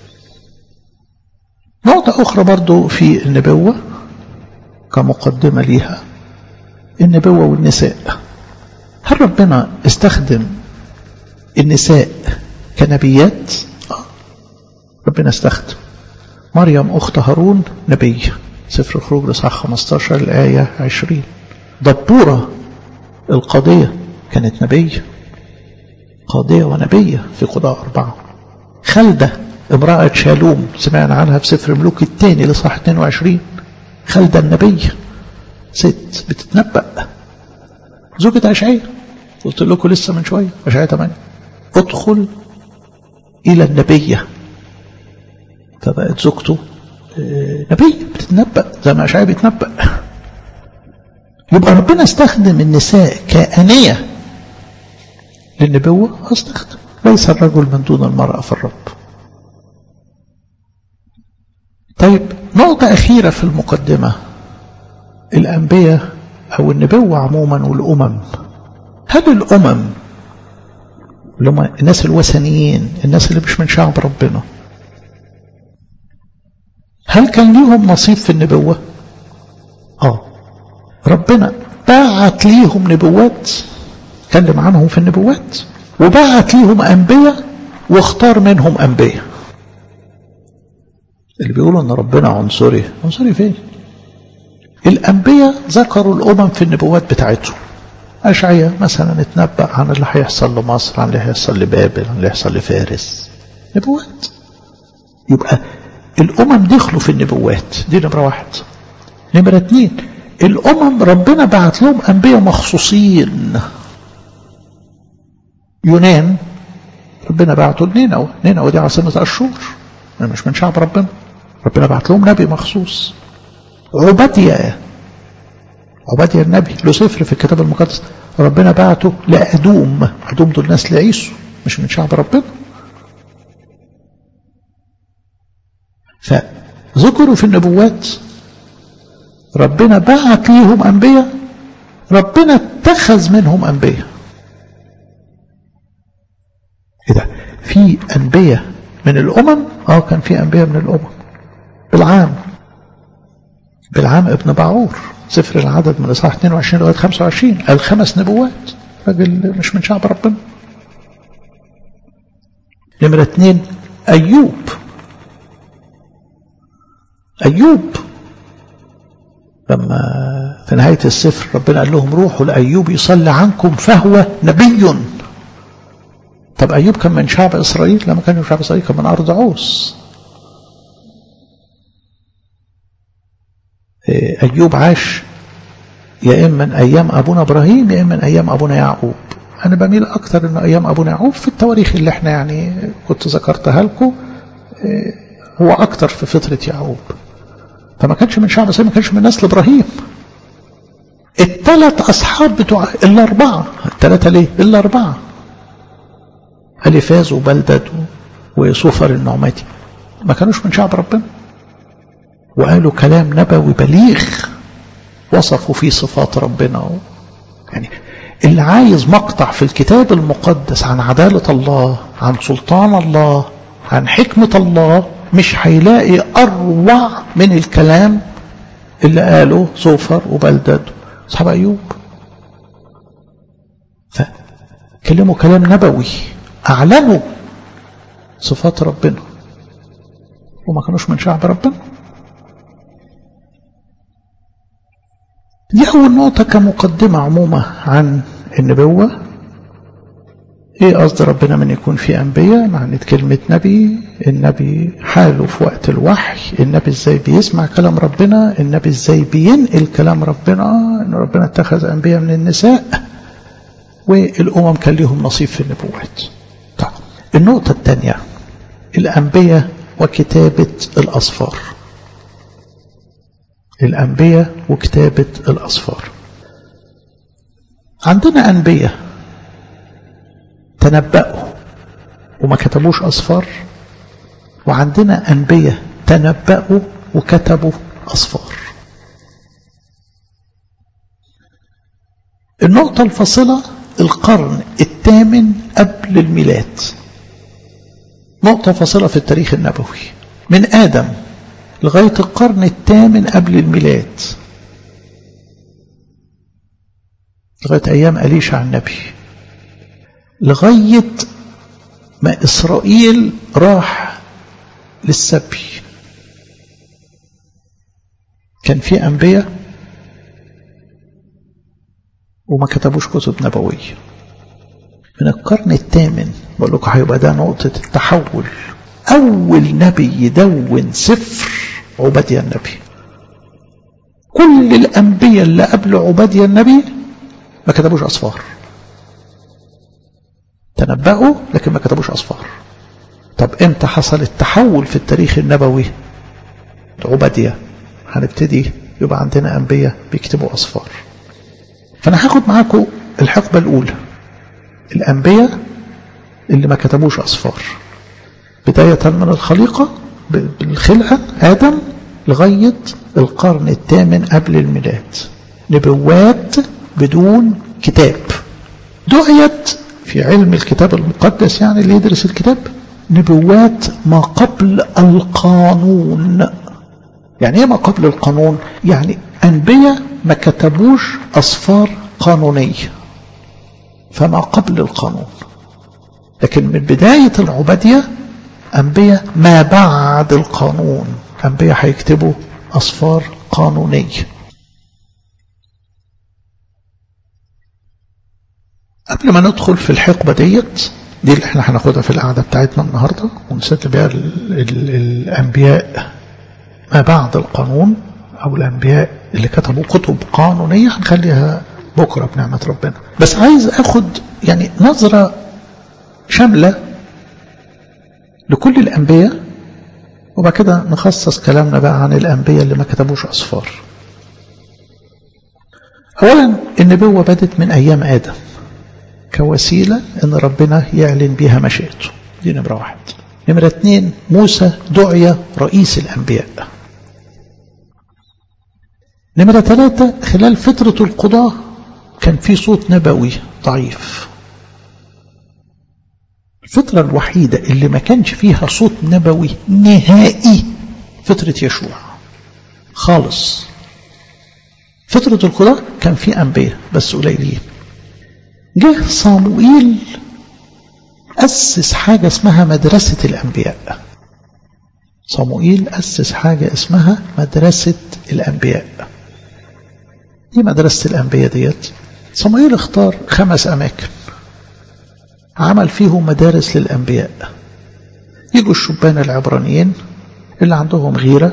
نقطة أخرى برضو في النبوة كمقدمة ليها النبوة والنساء هل ربنا استخدم النساء كنبيات ربنا استخدم مريم أخت هارون نبي سفر الخروج لصح 15 الآية 20 دبورة القاضية كانت نبية قاضية ونبية في قضاء أربعة خلدة امرأة شالوم سمعنا عنها في سفر ملوك الثاني لصح 22 خلدة النبية ست بتتنبأ زوجة أشعية قلت لكم لسه من شوية أشعية 8 ادخل إلى النبية فبقت زوجته نبي بتتنبأ زي ما أشعية بيتنبأ يبقى ربنا استخدم النساء كأنية للنبوة استخدم ليس الرجل من دون المرأة في الرب طيب نقطة أخيرة في المقدمة الأنبياء أو النبوة عموما والأمم هل الأمم اللي هم الناس الوثنيين الناس اللي مش من شعب ربنا هل كان ليهم نصيب في النبوة اه ربنا بعت ليهم نبوات اتكلم عنهم في النبوات وبعت ليهم أنبياء واختار منهم أنبياء اللي بيقولوا ان ربنا عنصري عنصري فين الأنبياء ذكروا الأمم في النبوات بتاعتهم أشعية مثلا اتنبأ عن اللي هيحصل لمصر عن اللي هيحصل لبابل عن اللي هيحصل لفارس نبوات يبقى الأمم دخلوا في النبوات دي نمرة واحد نمرة اتنين الأمم ربنا بعت لهم أنبياء مخصوصين يونان ربنا بعته لنينوى نينوى دي عاصمة أشور مش من شعب ربنا ربنا بعت لهم نبي مخصوص عبادية عبادية النبي له سفر في الكتاب المقدس ربنا بعته لأدوم أدوم دول ناس لعيسو مش من شعب ربنا فذكروا في النبوات ربنا بعت ليهم أنبياء ربنا اتخذ منهم أنبياء إذا في أنبياء من الأمم اه كان في أنبياء من الأمم بالعام بالعام ابن باعور سفر العدد من اصحاح 22 لغايه 25 قال خمس نبوات راجل مش من شعب ربنا نمرة اثنين أيوب أيوب لما في نهاية السفر ربنا قال لهم روحوا لأيوب يصلي عنكم فهو نبي طب أيوب كان من شعب إسرائيل لما كان من شعب إسرائيل كان من أرض عوس أيوب عاش يا إما من أيام أبونا إبراهيم يا إما من أيام أبونا يعقوب أنا بميل أكثر إنه أيام أبونا يعقوب في التواريخ اللي إحنا يعني كنت ذكرتها لكم هو أكثر في فترة يعقوب فما كانش من شعب إسرائيل ما كانش من نسل إبراهيم الثلاث أصحاب بتوع الأربعة الثلاثة ليه؟ الأربعة أليفاز وبلدد وصوفر النعماتي ما كانوش من شعب ربنا وقالوا كلام نبوي بليغ وصفوا فيه صفات ربنا يعني اللي عايز مقطع في الكتاب المقدس عن عدالة الله عن سلطان الله عن حكمة الله مش هيلاقي أروع من الكلام اللي قاله صوفر وبلدد أصحاب أيوب فكلموا كلام نبوي أعلنوا صفات ربنا وما كانوش من شعب ربنا دي أول نقطة كمقدمة عمومة عن النبوة ايه قصد ربنا من يكون في انبياء معنى كلمة نبي النبي حاله في وقت الوحي النبي ازاي بيسمع كلام ربنا النبي ازاي بينقل كلام ربنا ان ربنا اتخذ انبياء من النساء والامم كان لهم نصيب في النبوات طيب النقطة الثانية الانبياء وكتابة الاصفار الانبياء وكتابة الاصفار عندنا انبياء تنبأوا وما كتبوش أصفار وعندنا أنبياء تنبأوا وكتبوا أصفار النقطة الفاصلة القرن الثامن قبل الميلاد نقطة فاصلة في التاريخ النبوي من آدم لغاية القرن الثامن قبل الميلاد لغاية أيام أليشع النبي لغاية ما إسرائيل راح للسبي كان في أنبياء وما كتبوش كتب نبوية من القرن الثامن بقول لكم هيبقى ده نقطة التحول أول نبي يدون سفر عبادية النبي كل الأنبياء اللي قبل عبادية النبي ما كتبوش أصفار تنبأوا لكن ما كتبوش أصفار طب امتى حصل التحول في التاريخ النبوي عبادية هنبتدي يبقى عندنا أنبياء بيكتبوا أصفار فأنا هاخد معاكم الحقبة الأولى الأنبياء اللي ما كتبوش أصفار بداية من الخليقة بالخلقة آدم لغاية القرن الثامن قبل الميلاد نبوات بدون كتاب دعيت في علم الكتاب المقدس يعني اللي يدرس الكتاب نبوات ما قبل القانون يعني ايه ما قبل القانون يعني انبياء ما كتبوش اصفار قانونيه فما قبل القانون لكن من بدايه العباديه انبياء ما بعد القانون انبياء هيكتبوا اصفار قانونيه قبل ما ندخل في الحقبه ديت دي اللي احنا هناخدها في القعده بتاعتنا النهارده ونسجل بيها الانبياء ما بعد القانون او الانبياء اللي كتبوا كتب قانونيه هنخليها بكره بنعمه ربنا بس عايز اخد يعني نظره شامله لكل الانبياء وبعد كده نخصص كلامنا بقى عن الانبياء اللي ما كتبوش اصفار اولا النبوه بدت من ايام ادم كوسيله ان ربنا يعلن بها مشيئته دي نمره واحد نمره اتنين موسى دعي رئيس الانبياء نمرة ثلاثة خلال فترة القضاء كان في صوت نبوي ضعيف الفترة الوحيدة اللي ما كانش فيها صوت نبوي نهائي فترة يشوع خالص فترة القضاء كان في أنبياء بس قليلين جه صاموئيل أسس حاجة اسمها مدرسة الأنبياء صاموئيل أسس حاجة اسمها مدرسة الأنبياء ايه مدرسة الأنبياء ديت صموئيل اختار خمس أماكن عمل فيهم مدارس للأنبياء يجوا الشبان العبرانيين اللي عندهم غيرة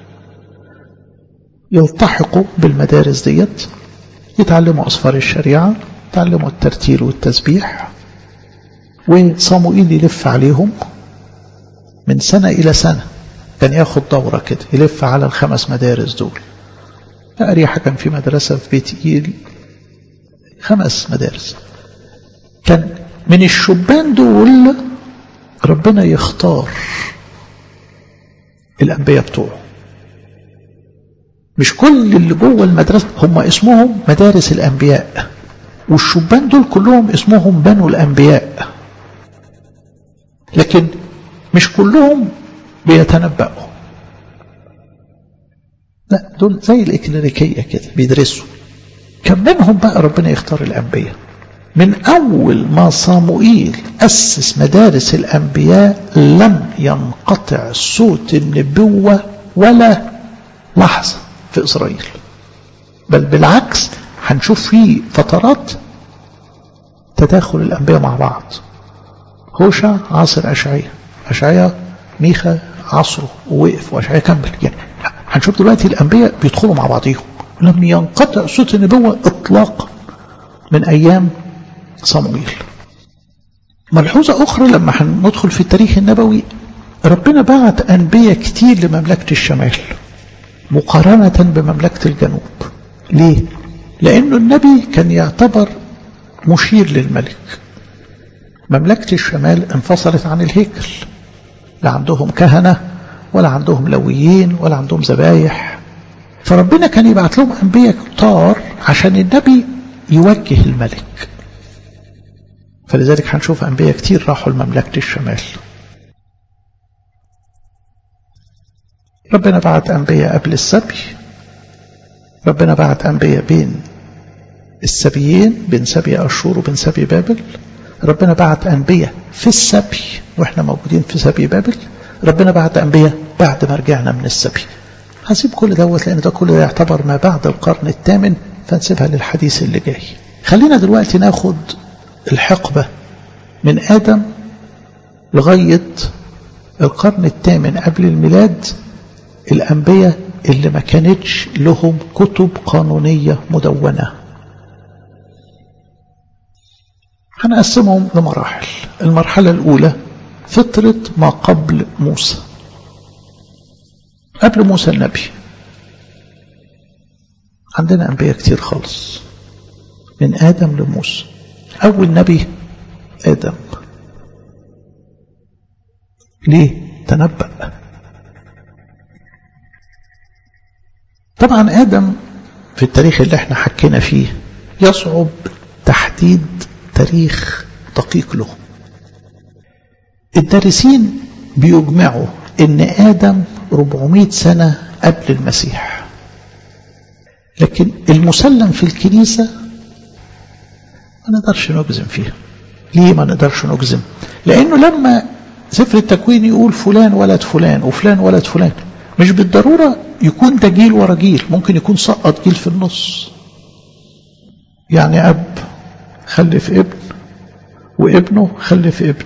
يلتحقوا بالمدارس ديت يتعلموا أصفار الشريعة يتعلموا الترتيل والتسبيح وصموئيل يلف عليهم من سنة إلى سنة كان ياخد دورة كده يلف على الخمس مدارس دول أريحة كان في مدرسة في بيت إيل خمس مدارس كان من الشبان دول ربنا يختار الأنبياء بتوعه مش كل اللي جوه المدرسة هم اسمهم مدارس الأنبياء والشبان دول كلهم اسمهم بنو الأنبياء لكن مش كلهم بيتنبأوا لا دول زي الإكلينيكية كده بيدرسوا كان منهم بقى ربنا يختار الأنبياء من أول ما صاموئيل أسس مدارس الأنبياء لم ينقطع صوت النبوة ولا لحظة في إسرائيل بل بالعكس هنشوف فيه فترات تداخل الأنبياء مع بعض هوشع عصر أشعية أشعية ميخا عصره ووقف وأشعية كمل يعني هنشوف دلوقتي الأنبياء بيدخلوا مع بعضهم لم ينقطع صوت النبوة إطلاقا من أيام صمويل ملحوظة أخرى لما هندخل في التاريخ النبوي ربنا بعت أنبياء كتير لمملكة الشمال مقارنة بمملكة الجنوب ليه؟ لأنه النبي كان يعتبر مشير للملك مملكة الشمال انفصلت عن الهيكل لا عندهم كهنة ولا عندهم لويين ولا عندهم ذبايح فربنا كان يبعت لهم أنبياء كتار عشان النبي يوجه الملك فلذلك هنشوف أنبياء كتير راحوا لمملكة الشمال ربنا بعت أنبياء قبل السبي ربنا بعت أنبياء بين السبيين بين سبي أشور وبين سبي بابل ربنا بعت أنبياء في السبي وإحنا موجودين في سبي بابل ربنا بعت أنبياء بعد ما رجعنا من السبي هسيب كل دوت لأن ده كل ده يعتبر ما بعد القرن الثامن فنسيبها للحديث اللي جاي خلينا دلوقتي ناخد الحقبة من آدم لغاية القرن الثامن قبل الميلاد الأنبياء اللي ما كانتش لهم كتب قانونية مدونة هنقسمهم لمراحل المرحلة الأولى فترة ما قبل موسى قبل موسى النبي عندنا أنبياء كتير خالص من آدم لموسى أول نبي آدم ليه تنبأ طبعا آدم في التاريخ اللي احنا حكينا فيه يصعب تحديد تاريخ دقيق له الدارسين بيجمعوا ان آدم 400 سنة قبل المسيح لكن المسلم في الكنيسة ما نقدرش نجزم فيها ليه ما نقدرش نجزم لأنه لما سفر التكوين يقول فلان ولد فلان وفلان ولد فلان مش بالضرورة يكون ده جيل ورا جيل ممكن يكون سقط جيل في النص يعني أب خلف ابن وابنه خلف ابن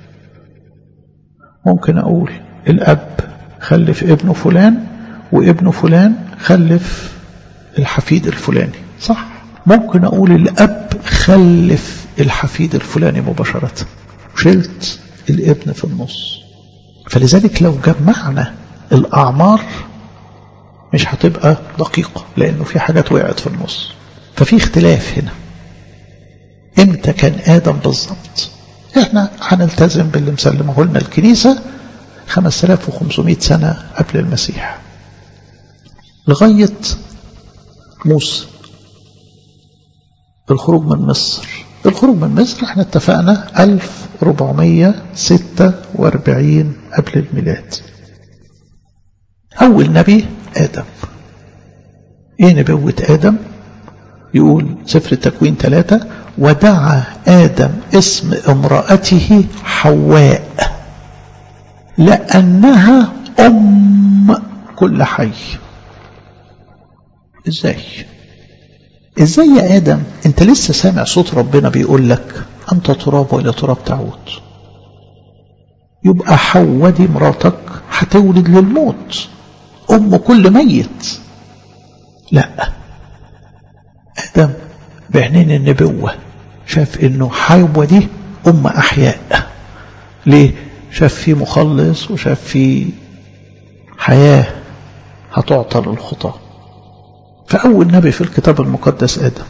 ممكن أقول الأب خلف ابنه فلان وابنه فلان خلف الحفيد الفلاني صح ممكن أقول الأب خلف الحفيد الفلاني مباشرة شلت الابن في النص فلذلك لو جمعنا الأعمار مش هتبقى دقيقة لأنه في حاجات وقعت في النص ففي اختلاف هنا امتى كان آدم بالظبط احنا هنلتزم باللي مسلمه لنا الكنيسة 5500 سنة قبل المسيح لغاية موسى الخروج من مصر الخروج من مصر احنا اتفقنا 1446 قبل الميلاد أول نبي آدم إيه نبوة آدم يقول سفر التكوين ثلاثة ودعا آدم اسم امرأته حواء لأنها أم كل حي إزاي إزاي يا آدم أنت لسه سامع صوت ربنا بيقول لك أنت تراب وإلى تراب تعود يبقى حواء دي مراتك هتولد للموت أم كل ميت لا آدم بعينين النبوة شاف إنه حواء دي أم أحياء ليه؟ شاف فيه مخلص وشاف فيه حياة هتعطى للخطاة فأول نبي في الكتاب المقدس آدم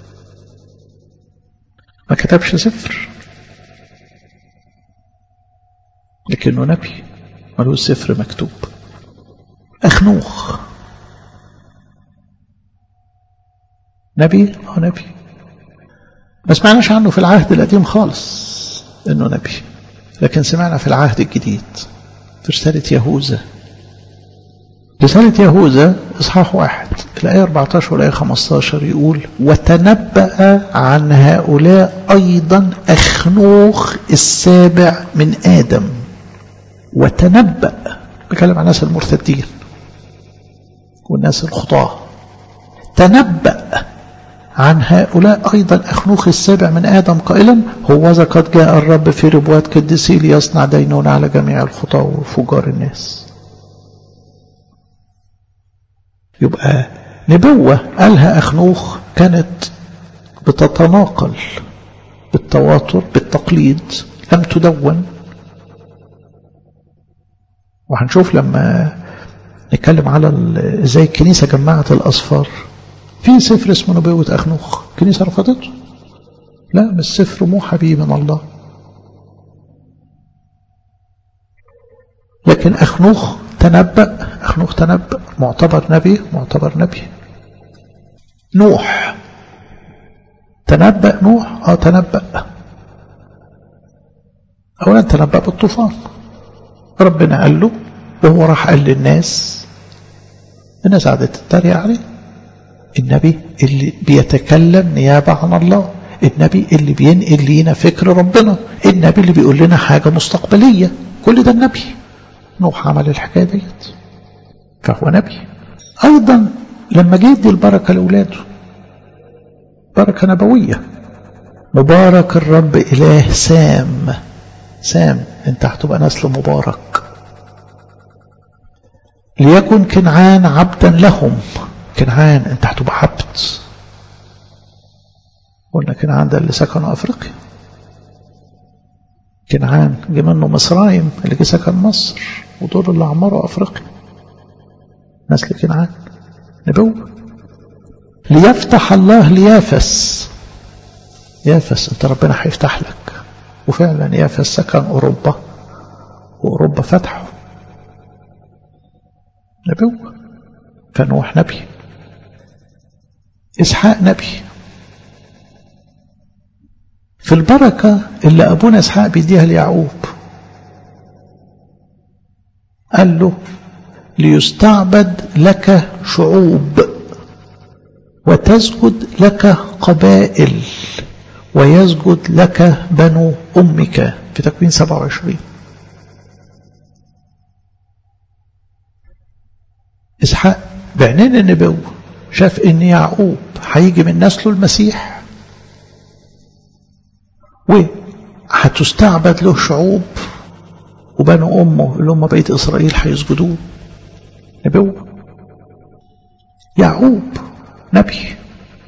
ما كتبش سفر لكنه نبي ملوش سفر مكتوب أخنوخ نبي أو نبي ما سمعناش عنه في العهد القديم خالص إنه نبي لكن سمعنا في العهد الجديد في رسالة يهوذا رسالة يهوذا إصحاح واحد الآية 14 والآية 15 يقول وتنبأ عن هؤلاء أيضا أخنوخ السابع من آدم وتنبأ بكلم عن الناس المرتدين والناس الخطاة تنبأ عن هؤلاء أيضا أخنوخ السابع من آدم قائلا هوذا قد جاء الرب في ربوات قدسي ليصنع دينون على جميع الخطاة وفجار الناس يبقى نبوة قالها أخنوخ كانت بتتناقل بالتواتر بالتقليد لم تدون وهنشوف لما نتكلم على ازاي الكنيسة جمعت الأصفار في سفر اسمه نبوة أخنوخ الكنيسة رفضته لا مش سفر موحى به من الله لكن أخنوخ تنبأ أخنوخ تنبأ معتبر نبي معتبر نبي نوح تنبأ نوح اه تنبأ أولا تنبأ بالطوفان ربنا قال له وهو راح قال للناس الناس قعدت تتريق عليه النبي اللي بيتكلم نيابة عن الله النبي اللي بينقل لينا فكر ربنا النبي اللي بيقول لنا حاجة مستقبلية كل ده النبي نوح عمل الحكاية ديت فهو نبي أيضا لما جه يدي البركة لأولاده بركة نبوية مبارك الرب إله سام سام انت هتبقى نسل مبارك ليكن كنعان عبدا لهم كنعان انت هتبقى عبد قلنا كنعان ده اللي سكنوا افريقيا كنعان جه منه مصرايم اللي جه سكن مصر ودول اللي عمروا افريقيا نسل كنعان نبوة ليفتح الله ليافس يافس انت ربنا هيفتح لك وفعلا يافس سكن اوروبا واوروبا فتحوا نبوة فنوح نبي إسحاق نبي في البركة اللي أبونا إسحاق بيديها ليعقوب قال له ليستعبد لك شعوب وتسجد لك قبائل ويسجد لك بنو أمك في تكوين 27 إسحاق بعينين النبوة شاف إن يعقوب هيجي من نسله المسيح وهتستعبد له شعوب وبنو أمه اللي هم بيت إسرائيل هيسجدوه نبوة يعقوب نبي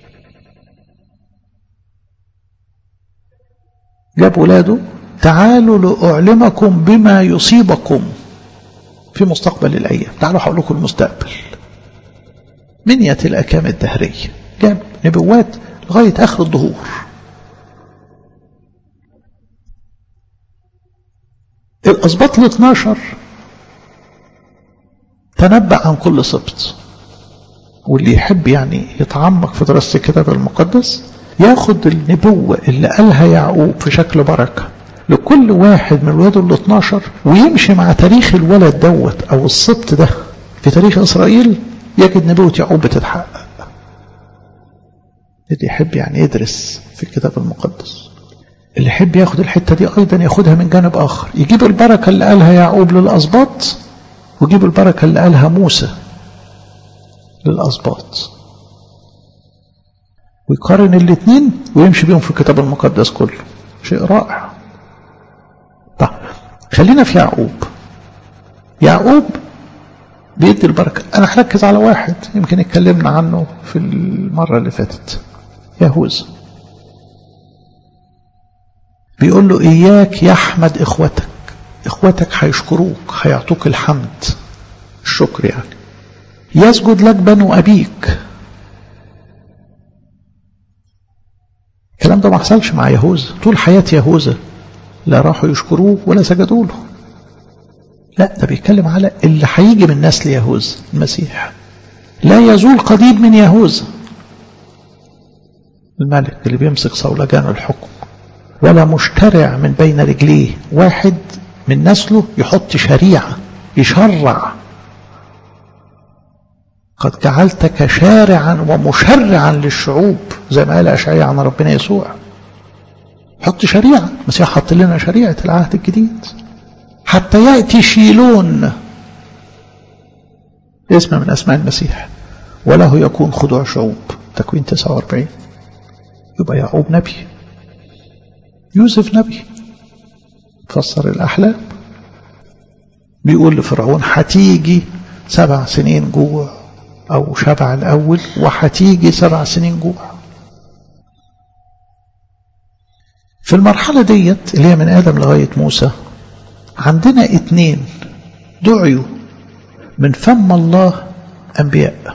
جاب ولاده تعالوا لأعلمكم بما يصيبكم في مستقبل الأيام تعالوا هقول لكم المستقبل منية الأكام الدهرية جاب نبوات لغاية آخر الظهور الأسباط ال 12 تنبأ عن كل سبط واللي يحب يعني يتعمق في دراسة الكتاب المقدس ياخد النبوة اللي قالها يعقوب في شكل بركة لكل واحد من الولاد ال 12 ويمشي مع تاريخ الولد دوت او السبط ده في تاريخ اسرائيل يجد نبوة يعقوب بتتحقق اللي يحب يعني يدرس في الكتاب المقدس اللي يحب ياخد الحتة دي ايضا ياخدها من جانب اخر يجيب البركة اللي قالها يعقوب للاسباط ويجيب البركة اللي قالها موسى للاسباط ويقارن الاثنين ويمشي بيهم في الكتاب المقدس كله شيء رائع طيب خلينا في يعقوب يعقوب بيدي البركة أنا هركز على واحد يمكن اتكلمنا عنه في المرة اللي فاتت يهوذا بيقول له إياك يحمد إخوتك إخوتك هيشكروك هيعطوك الحمد الشكر يعني يسجد لك بنو أبيك الكلام ده ما حصلش مع يهوذا طول حياة يهوذا لا راحوا يشكروه ولا سجدوا له لا ده بيتكلم على اللي هيجي من نسل يهوذا المسيح لا يزول قضيب من يهوذا الملك اللي بيمسك صولجان الحكم ولا مشترع من بين رجليه واحد من نسله يحط شريعة يشرع قد جعلتك شارعا ومشرعا للشعوب زي ما قال أشعياء عن ربنا يسوع حط شريعة المسيح حط لنا شريعة العهد الجديد حتى يأتي شيلون اسم من أسماء المسيح وله يكون خضوع شعوب تكوين 49 يبقى يعقوب نبي يوسف نبي فسر الأحلام بيقول لفرعون هتيجي سبع سنين جوع أو شبع الأول وهتيجي سبع سنين جوع في المرحلة ديت اللي هي من آدم لغاية موسى عندنا اتنين دعيوا من فم الله أنبياء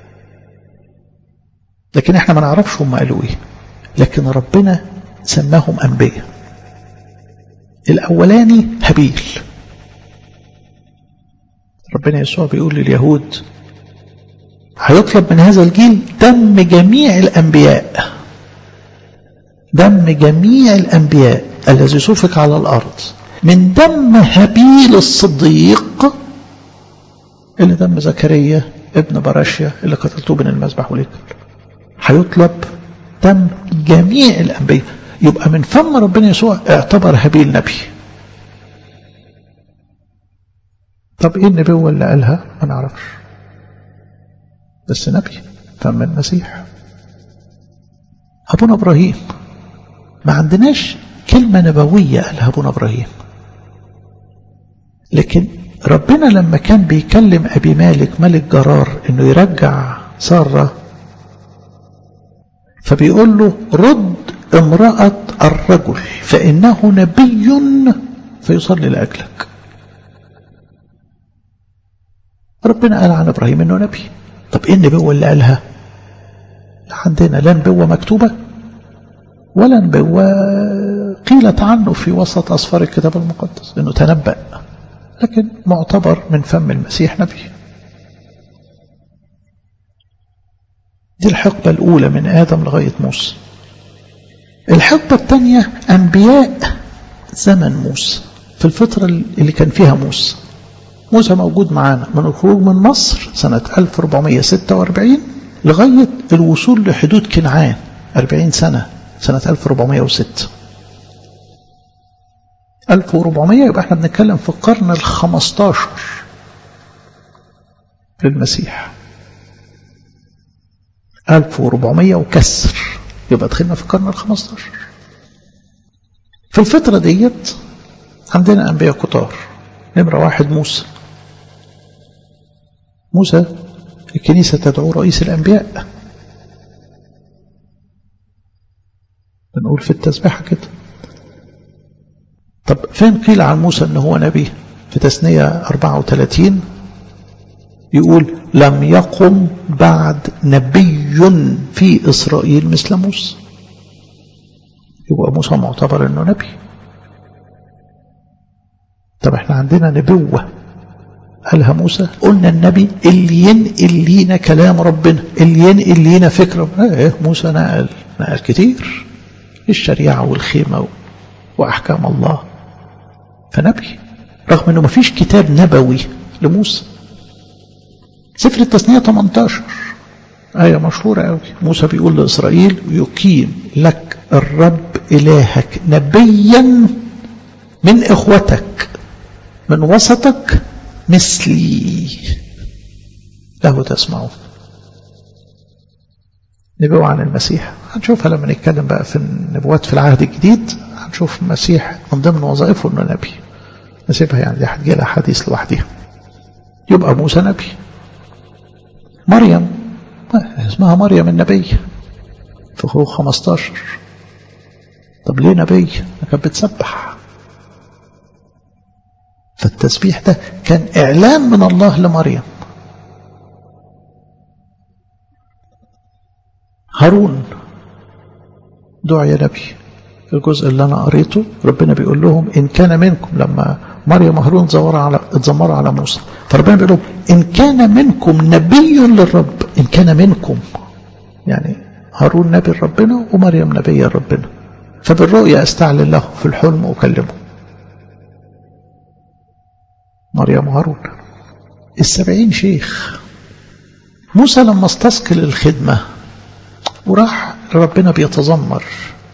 لكن احنا ما نعرفش هم قالوا ايه لكن ربنا سماهم أنبياء الأولاني هابيل ربنا يسوع بيقول لليهود هيطلب من هذا الجيل دم جميع الأنبياء دم جميع الأنبياء الذي سفك على الأرض من دم هابيل الصديق اللي دم زكريا ابن براشيا اللي قتلته بين المذبح والهيكل هيطلب دم جميع الأنبياء يبقى من فم ربنا يسوع اعتبر هابيل نبي طب ايه النبوة اللي قالها ما نعرفش بس نبي فم المسيح أبونا إبراهيم ما عندناش كلمة نبوية قالها أبونا إبراهيم لكن ربنا لما كان بيكلم أبي مالك ملك جرار إنه يرجع سارة فبيقول له رد امرأة الرجل فإنه نبي فيصلي لأجلك ربنا قال عن إبراهيم إنه نبي طب إيه النبوة اللي قالها عندنا لا نبوة مكتوبة ولا نبوة قيلت عنه في وسط أصفار الكتاب المقدس إنه تنبأ لكن معتبر من فم المسيح نبي دي الحقبة الأولى من آدم لغاية موسى الحقبة الثانية أنبياء زمن موسى في الفترة اللي كان فيها موسى موسى موجود معانا من الخروج من مصر سنة 1446 لغاية الوصول لحدود كنعان 40 سنة سنة 1406 1400 يبقى احنا بنتكلم في القرن ال 15 للمسيح 1400 وكسر يبقى دخلنا في القرن ال 15 في الفترة ديت عندنا أنبياء كتار نمرة واحد موسى موسى الكنيسة تدعو رئيس الأنبياء بنقول في التسبيحة كده طب فين قيل عن موسى أنه هو نبي في تثنية 34 يقول لم يقم بعد نبي في إسرائيل مثل موسى يبقى موسى معتبر أنه نبي طب احنا عندنا نبوة قالها موسى قلنا النبي اللي ينقل لينا كلام ربنا اللي ينقل لينا فكرة ايه موسى نقل نقل كتير الشريعة والخيمة وأحكام الله فنبي رغم أنه مفيش كتاب نبوي لموسى سفر التثنية 18 آية مشهورة قوي موسى بيقول لإسرائيل يقيم لك الرب إلهك نبيا من إخوتك من وسطك مثلي له تسمعون نبوة عن المسيح هنشوفها لما نتكلم بقى في النبوات في العهد الجديد هنشوف المسيح من ضمن وظائفه انه نبي نسيبها يعني دي هتجي لها حديث لوحدها يبقى موسى نبي مريم اسمها مريم النبي في خروج 15 طب ليه نبي؟ كانت بتسبح فالتسبيح ده كان إعلان من الله لمريم هارون دعي نبي الجزء اللي أنا قريته ربنا بيقول لهم إن كان منكم لما مريم وهارون اتزمروا على اتزمروا على موسى فربنا بيقول لهم إن كان منكم نبي للرب إن كان منكم يعني هارون نبي ربنا ومريم نبي ربنا فبالرؤيا استعلن له في الحلم أكلمه مريم وهارون السبعين شيخ موسى لما استثقل الخدمة وراح ربنا بيتذمر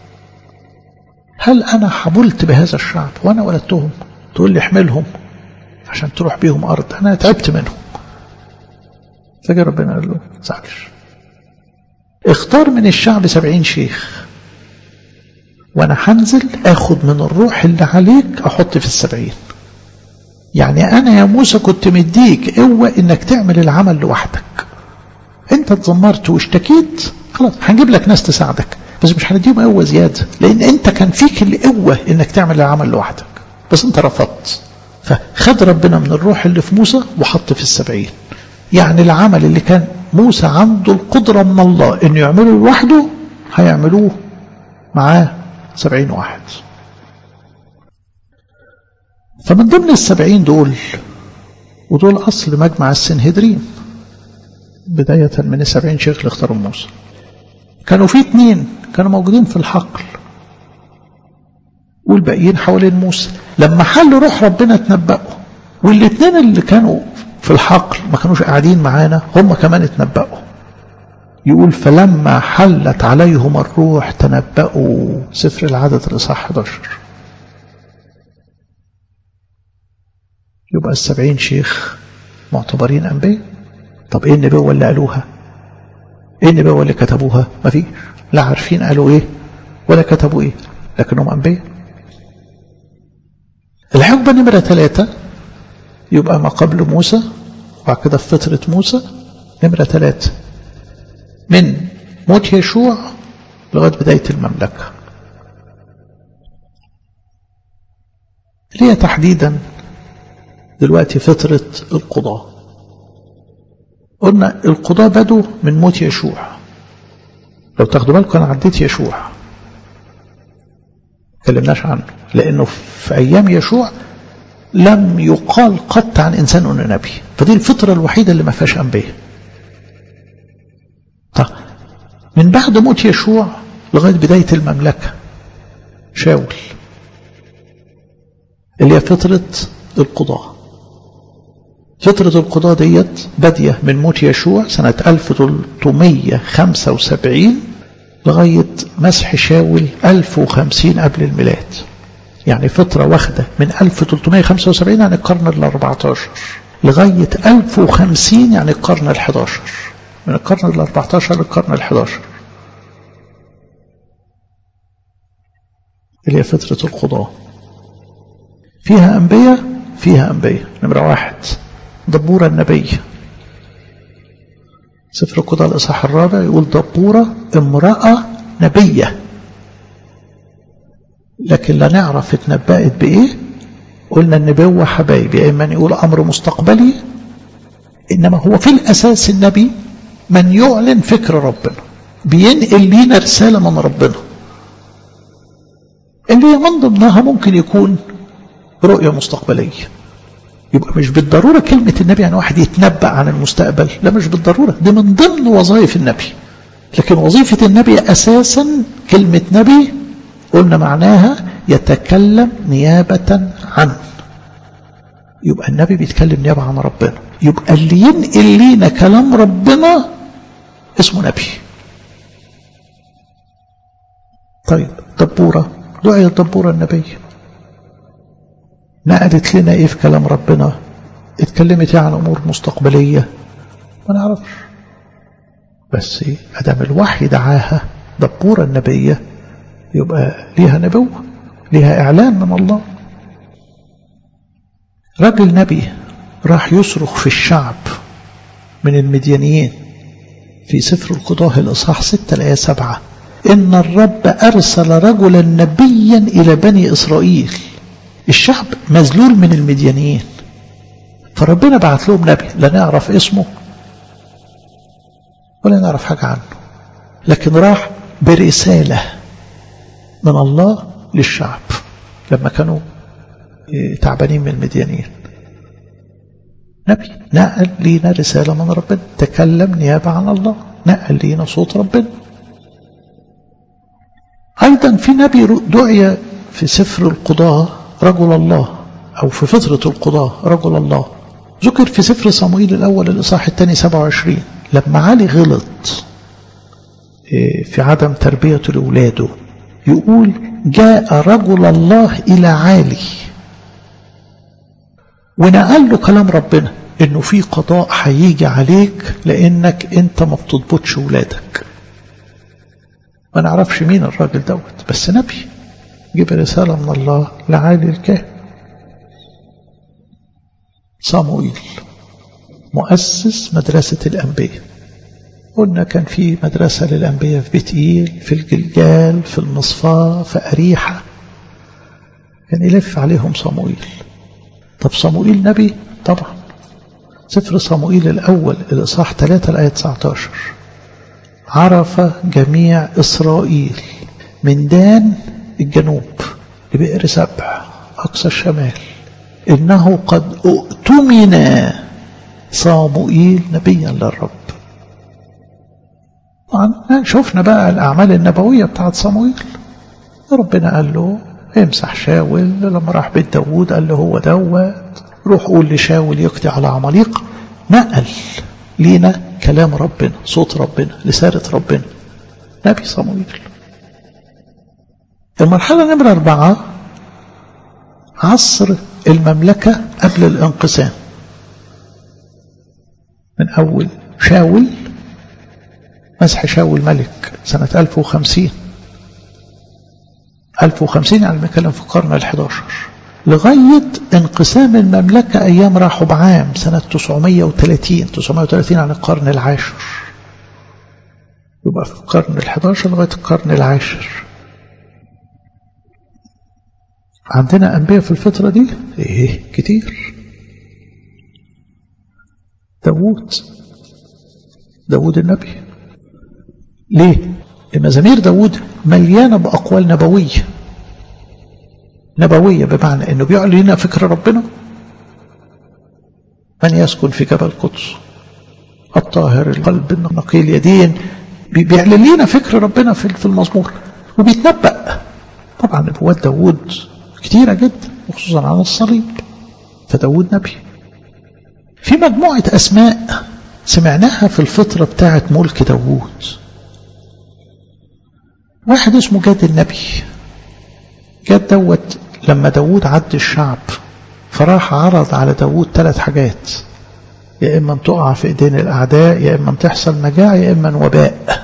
هل أنا حملت بهذا الشعب وأنا ولدتهم تقول لي احملهم عشان تروح بيهم أرض أنا تعبت منهم فجأة ربنا قال له زعلش اختار من الشعب سبعين شيخ وأنا هنزل أخد من الروح اللي عليك أحط في السبعين يعني أنا يا موسى كنت مديك قوة إنك تعمل العمل لوحدك أنت اتذمرت واشتكيت خلاص هنجيب لك ناس تساعدك بس مش هنديهم قوة زيادة لأن أنت كان فيك القوة إنك تعمل العمل لوحدك بس أنت رفضت فخد ربنا من الروح اللي في موسى وحط في السبعين يعني العمل اللي كان موسى عنده القدرة من الله إنه يعمله لوحده هيعملوه معاه سبعين واحد فمن ضمن السبعين دول ودول أصل مجمع السنهدرين بداية من السبعين شيخ اللي اختاروا موسى كانوا في اتنين كانوا موجودين في الحقل والباقيين حوالين موسى لما حل روح ربنا اتنبأوا والاتنين اللي كانوا في الحقل ما كانوش قاعدين معانا هم كمان اتنبأوا يقول فلما حلت عليهم الروح تنبأوا سفر العدد الإصحاح 11 يبقى السبعين شيخ معتبرين أنبياء طب ايه النبوة اللي قالوها ايه النبوة اللي كتبوها ما فيش لا عارفين قالوا ايه ولا كتبوا ايه لكنهم أنبياء الحقبة نمرة ثلاثة يبقى ما قبل موسى وبعد كده في فترة موسى نمرة ثلاثة من موت يشوع لغاية بداية المملكة اللي هي تحديدا دلوقتي فترة القضاء قلنا القضاء بدوا من موت يشوع لو تاخدوا بالكم انا عديت يشوع تكلمناش عنه لانه في ايام يشوع لم يقال قط عن انسان انه نبي فدي الفتره الوحيده اللي ما فيهاش انبياء طيب من بعد موت يشوع لغايه بدايه المملكه شاول اللي هي فتره القضاه فترة القضاء ديت بادية من موت يشوع سنة 1375 لغاية مسح شاول 1050 قبل الميلاد يعني فترة واخدة من 1375 يعني القرن ال 14 لغاية 1050 يعني القرن ال 11 من القرن ال 14 للقرن ال 11 اللي هي فترة القضاء فيها أنبياء فيها أنبياء نمرة واحد دبورة النبي سفر القضاء الإصحاح الرابع يقول دبورة امرأة نبية لكن لا نعرف اتنبأت بإيه قلنا النبوة حبايبي يا إما يقول أمر مستقبلي إنما هو في الأساس النبي من يعلن فكر ربنا بينقل لينا رسالة من ربنا اللي من ضمنها ممكن يكون رؤية مستقبلية يبقى مش بالضرورة كلمة النبي يعني واحد يتنبأ عن المستقبل لا مش بالضرورة دي من ضمن وظائف النبي لكن وظيفة النبي أساسا كلمة نبي قلنا معناها يتكلم نيابة عن يبقى النبي بيتكلم نيابة عن ربنا يبقى اللي ينقل لينا كلام ربنا اسمه نبي طيب دبورة دعية دبورة النبي نقلت لنا ايه في كلام ربنا اتكلمت عن امور مستقبلية ما نعرفش بس ايه ادام الوحي دعاها دبورة النبية يبقى ليها نبوة ليها اعلان من الله راجل نبي راح يصرخ في الشعب من المديانيين في سفر القضاء الإصحاح 6 الآية 7 إن الرب أرسل رجلا نبيا إلى بني إسرائيل الشعب مذلول من المديانيين فربنا بعت لهم نبي لا نعرف اسمه ولا نعرف حاجة عنه لكن راح برسالة من الله للشعب لما كانوا تعبانين من المديانيين نبي نقل لينا رسالة من ربنا تكلم نيابة عن الله نقل لينا صوت ربنا أيضا في نبي دعي في سفر القضاء رجل الله أو في فترة القضاء رجل الله ذكر في سفر صموئيل الأول الإصحاح الثاني 27 لما علي غلط في عدم تربية لأولاده يقول جاء رجل الله إلى عالي ونقل له كلام ربنا انه في قضاء هيجي عليك لانك انت ما بتضبطش ولادك ما نعرفش مين الراجل دوت بس نبي جيب رسالة من الله لعالي الكاهن صموئيل مؤسس مدرسة الأنبياء قلنا كان في مدرسة للأنبياء في بيت إيل في الجلجال في المصفاة في أريحة كان يلف عليهم صموئيل طب صموئيل نبي طبعا سفر صموئيل الأول الإصحاح 3 الآية 19 عرف جميع إسرائيل من دان الجنوب لبئر سبع أقصى الشمال إنه قد اؤتمن صاموئيل نبيا للرب طبعا شفنا بقى الأعمال النبوية بتاعت صموئيل ربنا قال له امسح شاول لما راح بيت داوود قال له هو دوت روح قول لشاول يقضي على عماليق نقل لينا كلام ربنا صوت ربنا لسارة ربنا نبي صموئيل المرحلة نمرة أربعة عصر المملكة قبل الانقسام من أول شاول مسح شاول ملك سنة 1050 1050 يعني بنتكلم في القرن ال 11 لغاية انقسام المملكة أيام راحوا بعام سنة 930 930 عن القرن العاشر يبقى في القرن ال 11 لغاية القرن العاشر عندنا أنبياء في الفترة دي إيه كتير داوود داوود النبي ليه مزامير داوود مليانة بأقوال نبوية نبوية بمعنى أنه بيعلن لنا فكر ربنا من يسكن في جبل القدس الطاهر القلب النقي اليدين بيعلن لنا فكر ربنا في المزمور وبيتنبأ طبعا نبوات داوود كتيرة جدا وخصوصا عن الصليب فداود نبي في مجموعة أسماء سمعناها في الفترة بتاعة ملك داوود واحد اسمه جاد النبي جاد دوت لما داوود عد الشعب فراح عرض على داوود ثلاث حاجات يا إما تقع في إيدين الأعداء يا إما تحصل مجاعة يا إما وباء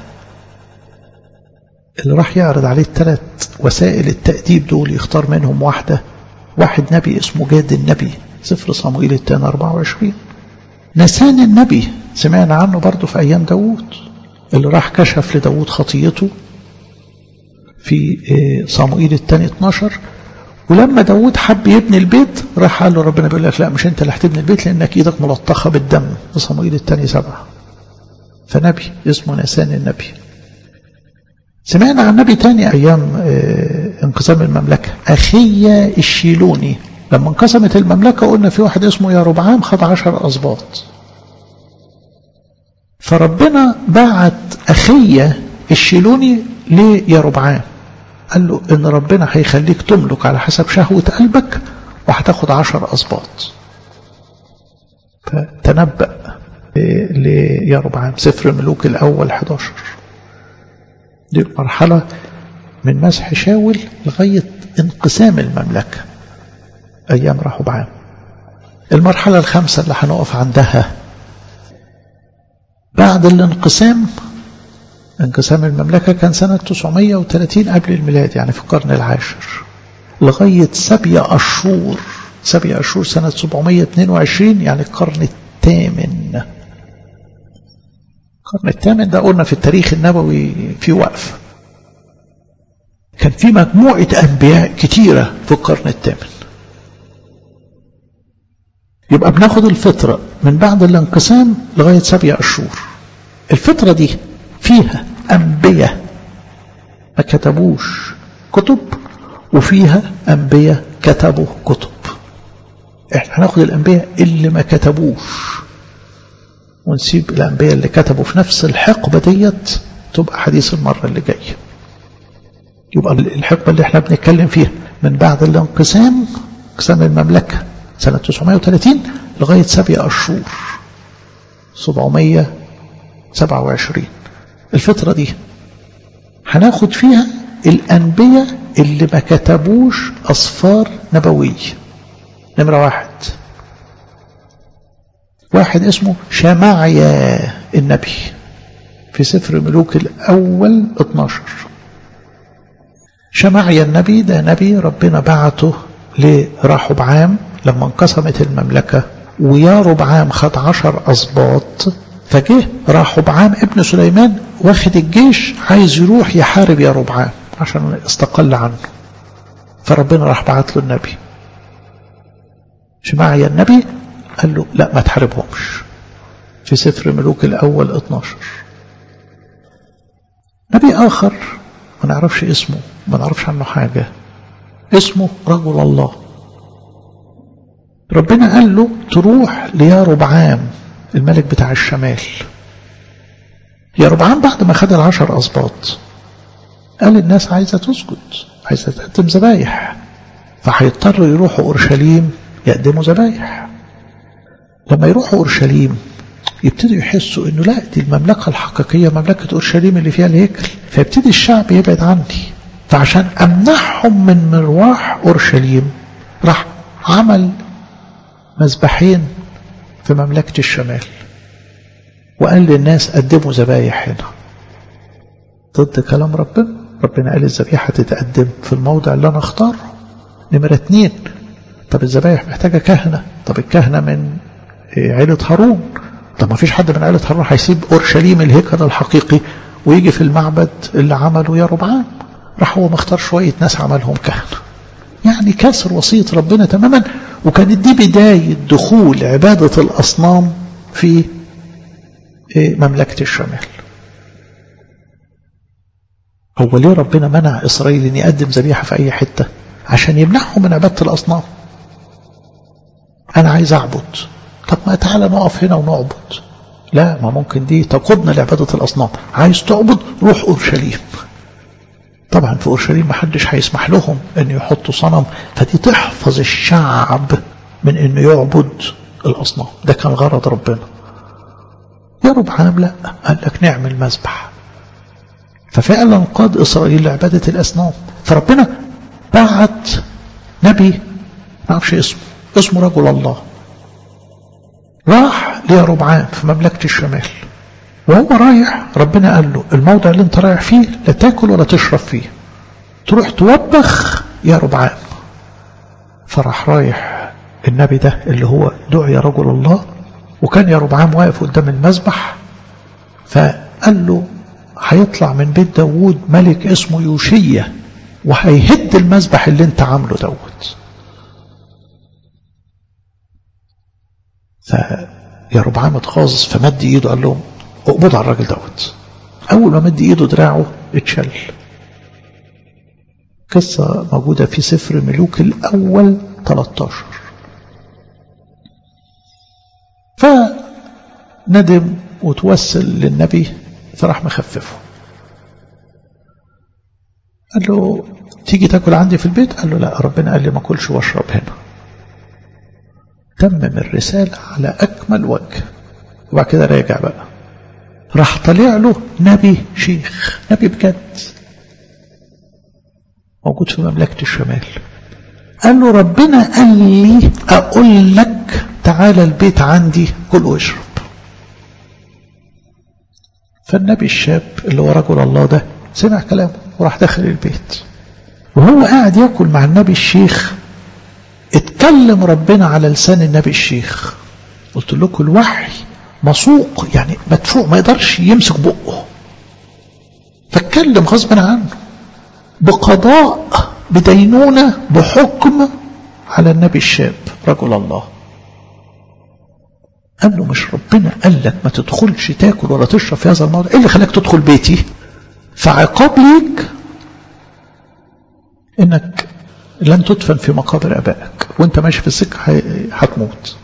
اللي راح يعرض عليه الثلاث وسائل التأديب دول يختار منهم واحدة واحد نبي اسمه جاد النبي سفر صموئيل الثاني 24 نسان النبي سمعنا عنه برضه في أيام داوود اللي راح كشف لداوود خطيته في صموئيل الثاني 12 ولما داوود حب يبني البيت راح قال له ربنا بيقول لك لا مش انت اللي هتبني البيت لانك ايدك ملطخه بالدم في صموئيل الثاني سبعه فنبي اسمه نسان النبي سمعنا عن نبي تاني أيام انقسام المملكة أخية الشيلوني لما انقسمت المملكة قلنا في واحد اسمه يا ربعام خد عشر أسباط فربنا بعت أخية الشيلوني ليا ربعام قال له إن ربنا هيخليك تملك على حسب شهوة قلبك وهتاخد عشر أسباط فتنبأ ليا ربعام سفر ملوك الأول 11 دي المرحلة من مسح شاول لغاية انقسام المملكة أيام راحوا بعام المرحلة الخامسة اللي هنقف عندها بعد الانقسام انقسام المملكة كان سنة 930 قبل الميلاد يعني في القرن العاشر لغاية سبع أشهر سبع أشهر سنة 722 يعني القرن الثامن القرن الثامن ده قلنا في التاريخ النبوي في وقف كان في مجموعة أنبياء كتيرة في القرن الثامن يبقى بناخد الفترة من بعد الانقسام لغاية سبع أشهر الفترة دي فيها أنبياء ما كتبوش كتب وفيها أنبياء كتبوا كتب احنا هناخد الأنبياء اللي ما كتبوش ونسيب الأنبياء اللي كتبوا في نفس الحقبة ديت تبقى حديث المرة اللي جاية يبقى الحقبة اللي احنا بنتكلم فيها من بعد الانقسام انقسام المملكة سنة 930 لغاية سبع أشهر 727 الفترة دي هناخد فيها الأنبياء اللي ما كتبوش أصفار نبوية نمرة واحد واحد اسمه شمعيا النبي في سفر ملوك الأول 12 شمعيا النبي ده نبي ربنا بعته لرحبعام لما انقسمت المملكة ويا ربعام خد عشر أسباط فجه رحبعام ابن سليمان واخد الجيش عايز يروح يحارب يا ربعام عشان استقل عنه فربنا راح بعت له النبي شمعيا النبي قال له لا ما تحاربهمش في سفر ملوك الأول 12 نبي آخر ما نعرفش اسمه ما نعرفش عنه حاجة اسمه رجل الله ربنا قال له تروح ليا ربعام الملك بتاع الشمال يا ربعام بعد ما خد العشر أسباط قال الناس عايزة تسجد عايزة تقدم ذبايح فهيضطروا يروحوا أورشليم يقدموا ذبايح لما يروحوا أورشليم يبتدوا يحسوا انه لا دي المملكة الحقيقية مملكة أورشليم اللي فيها الهيكل فيبتدي الشعب يبعد عني فعشان أمنعهم من مروح أورشليم راح عمل مذبحين في مملكة الشمال وقال للناس قدموا ذبايح هنا ضد كلام ربنا ربنا قال الذبيحة تتقدم في الموضع اللي أنا اختاره نمرة اتنين طب الذبايح محتاجة كهنة طب الكهنة من عيلة هارون طب ما فيش حد من عيلة هارون هيسيب أورشليم الهيكل الحقيقي ويجي في المعبد اللي عمله يا ربعان راح هو مختار شوية ناس عملهم كهنة يعني كسر وصية ربنا تماما وكانت دي بداية دخول عبادة الأصنام في مملكة الشمال هو ليه ربنا منع إسرائيل أن يقدم ذبيحة في أي حتة عشان يمنعهم من عبادة الأصنام أنا عايز أعبد طب ما تعالى نقف هنا ونعبد لا ما ممكن دي تقودنا لعبادة الأصنام عايز تعبد روح أورشليم طبعا في أورشليم محدش هيسمح لهم أن يحطوا صنم فدي تحفظ الشعب من أنه يعبد الأصنام ده كان غرض ربنا يا ربعام لا قال لك نعمل مذبح ففعلا قاد إسرائيل لعبادة الأصنام فربنا بعت نبي ما اعرفش اسمه اسمه رجل الله راح ليربعام في مملكة الشمال وهو رايح ربنا قال له الموضع اللي انت رايح فيه لا تاكل ولا تشرب فيه تروح توبخ يا ربعام فراح رايح النبي ده اللي هو دعي رجل الله وكان يا ربعام واقف قدام المذبح فقال له هيطلع من بيت داوود ملك اسمه يوشية وهيهد المذبح اللي انت عامله دوت فيا ربعام اتغاظ فمد ايده قال لهم اقبضوا على الراجل دوت اول ما مد ايده دراعه اتشل قصة موجودة في سفر ملوك الأول 13 فندم وتوسل للنبي فراح مخففه قال له تيجي تاكل عندي في البيت قال له لا ربنا قال لي ما اكلش واشرب هنا تمم الرسالة على أكمل وجه وبعد كده راجع بقى راح طلع له نبي شيخ نبي بجد موجود في مملكة الشمال قال له ربنا قال لي أقول لك تعالى البيت عندي كل واشرب فالنبي الشاب اللي هو رجل الله ده سمع كلامه وراح داخل البيت وهو قاعد ياكل مع النبي الشيخ اتكلم ربنا على لسان النبي الشيخ قلت لكم الوحي مسوق يعني مدفوع ما يقدرش يمسك بقه فاتكلم غصبا عنه بقضاء بدينونة بحكم على النبي الشاب رجل الله قال له مش ربنا قال لك ما تدخلش تاكل ولا تشرب في هذا الموضوع ايه اللي خلاك تدخل بيتي فعقاب ليك انك لن تدفن في مقابر ابائك وانت ماشي في السكه هتموت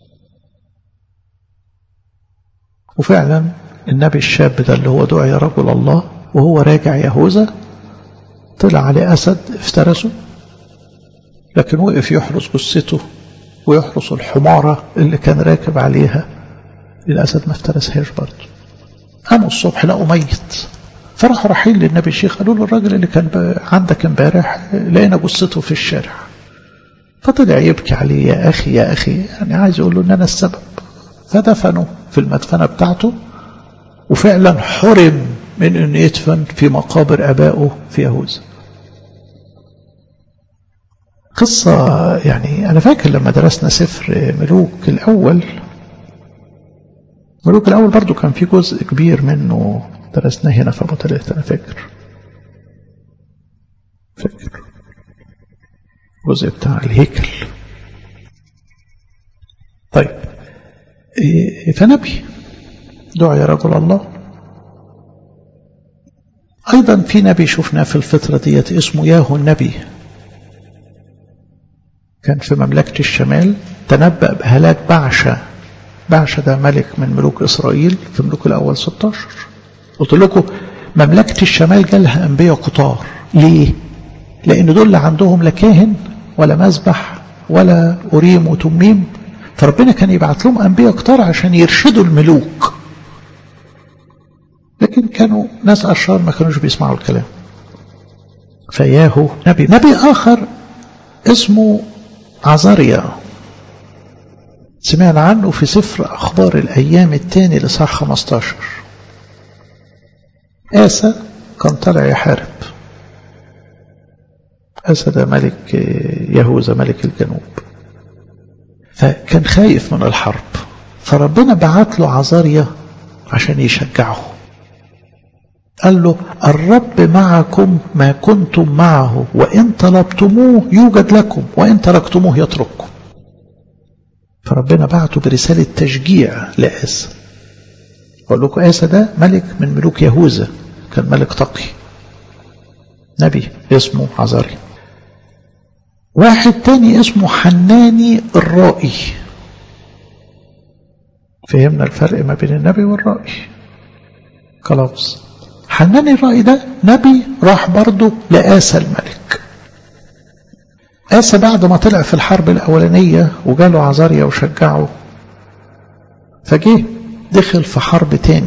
وفعلا النبي الشاب ده اللي هو دعي رجل الله وهو راجع يهوذا طلع عليه اسد افترسه لكن وقف يحرس جثته ويحرس الحمارة اللي كان راكب عليها الأسد ما افترسهاش برضه قاموا الصبح لقوا ميت فراحوا رايحين للنبي الشيخ قالوا له الراجل اللي كان عندك امبارح لقينا جثته في الشارع فطلع يبكي عليه يا أخي يا أخي يعني عايز يقول له إن أنا السبب فدفنوا في المدفنة بتاعته وفعلا حرم من أن يدفن في مقابر أبائه في يهوذا قصة يعني أنا فاكر لما درسنا سفر ملوك الأول ملوك الأول برضو كان في جزء كبير منه درسناه هنا في أبو تلات أنا فاكر فاكر الجزء بتاع الهيكل طيب فنبي دعي رجل الله أيضا في نبي شفنا في الفترة ديت اسمه ياهو النبي كان في مملكة الشمال تنبأ بهلاك بعشة بعشة ده ملك من ملوك إسرائيل في ملوك الأول 16 قلت لكم مملكة الشمال جالها أنبياء كتار ليه؟ لأن دول اللي عندهم لا كاهن ولا مذبح ولا أريم وتميم فربنا كان يبعت لهم أنبياء كتار عشان يرشدوا الملوك لكن كانوا ناس أشرار ما كانوش بيسمعوا الكلام فياهو نبي نبي آخر اسمه عزاريا سمعنا عنه في سفر أخبار الأيام الثاني لصح 15 آسى كان طالع يحارب آسى ده ملك يهوذا ملك الجنوب فكان خايف من الحرب فربنا بعت له عزاريا عشان يشجعه قال له الرب معكم ما كنتم معه وإن طلبتموه يوجد لكم وإن تركتموه يترككم فربنا بعته برسالة تشجيع لآسى أقول لكم آسى ده ملك من ملوك يهوذا كان ملك تقي نبي اسمه عزاري واحد تاني اسمه حناني الرائي فهمنا الفرق ما بين النبي والرائي كلفظ حناني الرائي ده نبي راح برضه لآسى الملك آسى بعد ما طلع في الحرب الأولانية وجاله عزاريا وشجعه فجه دخل في حرب تاني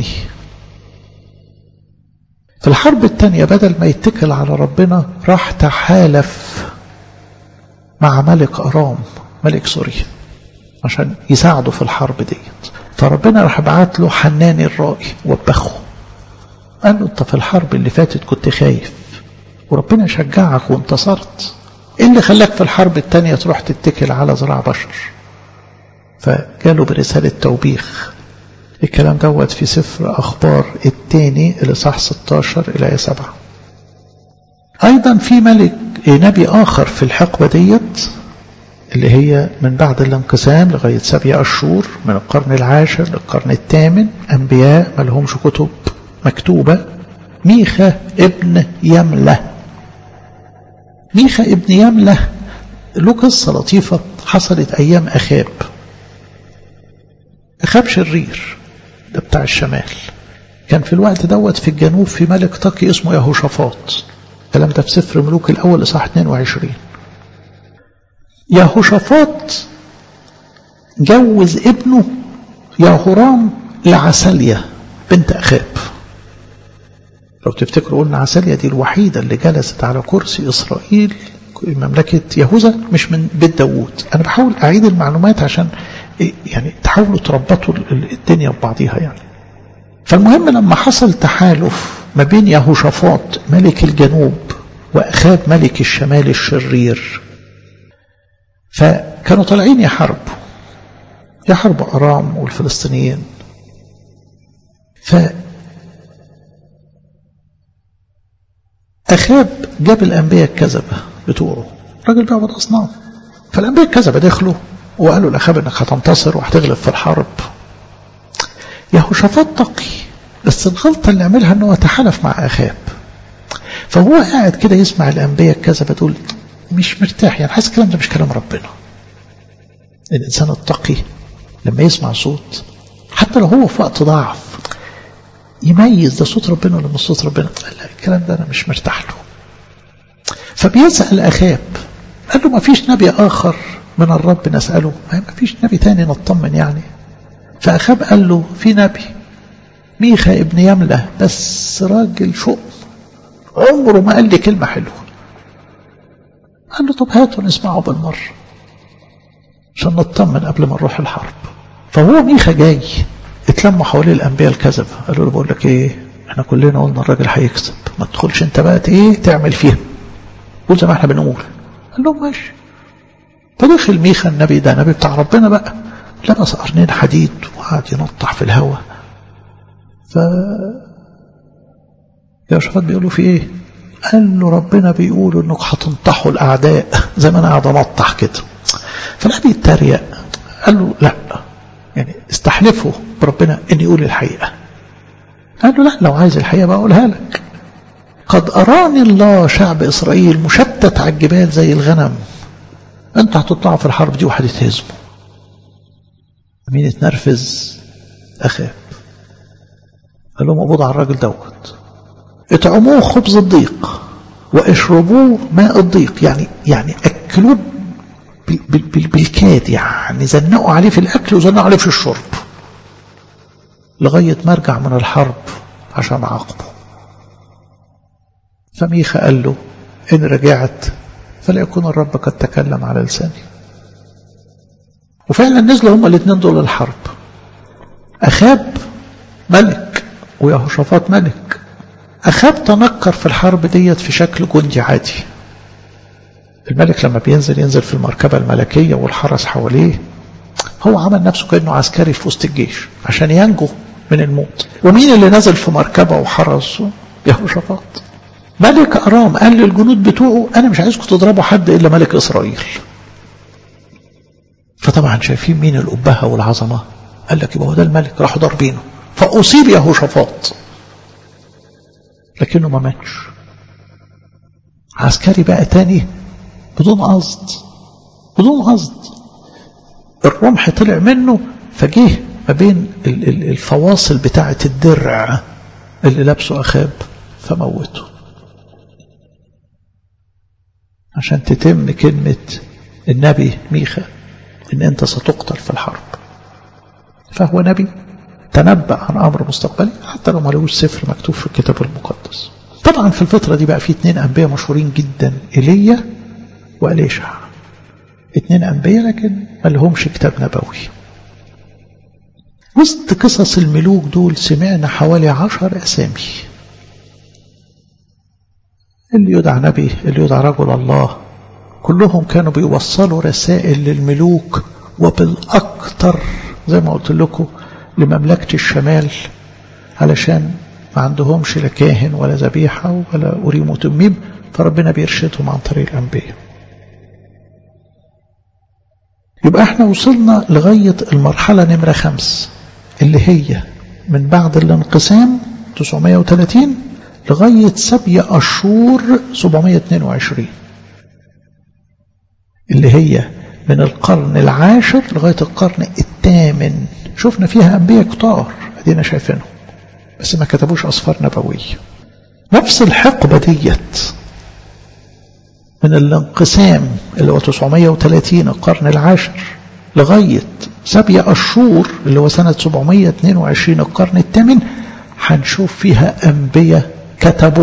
في الحرب التانية بدل ما يتكل على ربنا راح تحالف مع ملك أرام ملك سوريا عشان يساعده في الحرب ديت فربنا راح بعت له حناني الرائي وبخه قال له انت في الحرب اللي فاتت كنت خايف وربنا شجعك وانتصرت ايه اللي خلاك في الحرب التانية تروح تتكل على ذراع بشر فجاله برسالة توبيخ الكلام دوت في سفر أخبار الثاني الإصحاح 16 إلى 7 أيضا في ملك نبي آخر في الحقبة ديت اللي هي من بعد الانقسام لغاية سبع أشهر من القرن العاشر للقرن الثامن أنبياء ما لهمش كتب مكتوبة ميخا ابن يملة ميخا ابن يملة له قصة لطيفة حصلت أيام أخاب أخاب شرير ده بتاع الشمال كان في الوقت دوت في الجنوب في ملك تقي اسمه يهوشافاط الكلام ده في سفر ملوك الأول إصحاح 22 يهوشافاط جوز ابنه يهورام لعسالية بنت أخاب لو تفتكروا قلنا عسالية دي الوحيدة اللي جلست على كرسي إسرائيل مملكة يهوذا مش من بيت داوود أنا بحاول أعيد المعلومات عشان يعني تحاولوا تربطوا الدنيا ببعضيها يعني فالمهم لما حصل تحالف ما بين يهوشافاط ملك الجنوب وأخاب ملك الشمال الشرير فكانوا طالعين يحاربوا يحاربوا أرام والفلسطينيين ف أخاب جاب الأنبياء الكذبة بتوعه راجل بيعبد أصنام فالأنبياء الكذبة دخلوا وقالوا لأخاب إنك هتنتصر وهتغلب في الحرب يهوشافاط تقي بس الغلطة اللي عملها إنه تحالف مع أخاب فهو قاعد كده يسمع الأنبياء الكذبة دول مش مرتاح يعني حاسس الكلام ده مش كلام ربنا الإنسان التقي لما يسمع صوت حتى لو هو في وقت ضعف يميز ده صوت ربنا ولا مش صوت ربنا لا الكلام ده أنا مش مرتاح له فبيسأل أخاب قال له ما فيش نبي آخر من الرب نسأله ما فيش نبي تاني نطمن يعني فأخاب قال له في نبي ميخا ابن يملة بس راجل شؤم عمره ما قال لي كلمة حلوة قال له طب هاتوا نسمعه بالمرة عشان نطمن قبل ما نروح الحرب فهو ميخا جاي اتلموا حواليه الانبياء الكذبة قالوا له بقول لك ايه احنا كلنا قلنا الراجل هيكسب ما تدخلش انت بقى ايه تعمل فيها قول زي ما احنا بنقول قال لهم ماشي فدخل ميخا النبي ده نبي بتاع ربنا بقى لبس قرنين حديد وقعد ينطح في الهواء ف يا شفات بيقولوا في ايه قال له ربنا بيقول انك هتنطحوا الاعداء زي ما انا قاعد انطح كده فالنبي يتريق قال له لا يعني استحلفه بربنا ان يقول الحقيقه قال له لا لو عايز الحقيقه بقى اقولها لك قد اراني الله شعب اسرائيل مشتت على الجبال زي الغنم انتوا هتطلعوا في الحرب دي وهتتهزموا مين اتنرفز اخاب قال لهم قبضوا على الراجل دوت اطعموه خبز الضيق واشربوه ماء الضيق يعني يعني اكلوه بالكاد يعني زنقوا عليه في الاكل وزنقوا عليه في الشرب لغايه ما ارجع من الحرب عشان اعاقبه فميخا قال له ان رجعت فليكون الرب قد تكلم على لساني وفعلا نزلوا هما الاثنين دول الحرب اخاب ملك ويهوشافاط ملك أخاب تنكر في الحرب ديت في شكل جندي عادي الملك لما بينزل ينزل في المركبة الملكية والحرس حواليه هو عمل نفسه كأنه عسكري في وسط الجيش عشان ينجو من الموت ومين اللي نزل في مركبة وحرس يهوشافاط ملك أرام قال للجنود بتوعه أنا مش عايزكم تضربوا حد إلا ملك إسرائيل فطبعا شايفين مين الأبهة والعظمة قال لك يبقى هو ده الملك راحوا ضاربينه فأصيب يهوشافاط لكنه ما ماتش عسكري بقى تاني بدون قصد بدون قصد الرمح طلع منه فجه ما بين الفواصل بتاعة الدرع اللي لابسه أخاب فموته عشان تتم كلمة النبي ميخا ان انت ستقتل في الحرب فهو نبي تنبأ عن أمر مستقبلي حتى لو ما لهوش سفر مكتوب في الكتاب المقدس طبعا في الفترة دي بقى في اتنين أنبياء مشهورين جدا إيليا وإليشع اتنين أنبياء لكن ما لهمش كتاب نبوي وسط قصص الملوك دول سمعنا حوالي عشر أسامي اللي يدعى نبي اللي يدعى رجل الله كلهم كانوا بيوصلوا رسائل للملوك وبالأكثر زي ما قلت لكم لمملكة الشمال علشان ما عندهمش لا كاهن ولا ذبيحة ولا أريم وتميم فربنا بيرشدهم عن طريق الأنبياء يبقى احنا وصلنا لغاية المرحلة نمرة خمس اللي هي من بعد الانقسام 930 لغاية سبي أشور 722 اللي هي من القرن العاشر لغاية القرن الثامن شفنا فيها أنبياء كتار أدينا شايفينهم بس ما كتبوش أصفار نبوية نفس الحقبة ديت من الانقسام اللي هو 930 القرن العاشر لغاية سبي أشور اللي هو سنة 722 القرن الثامن هنشوف فيها أنبياء كتبوا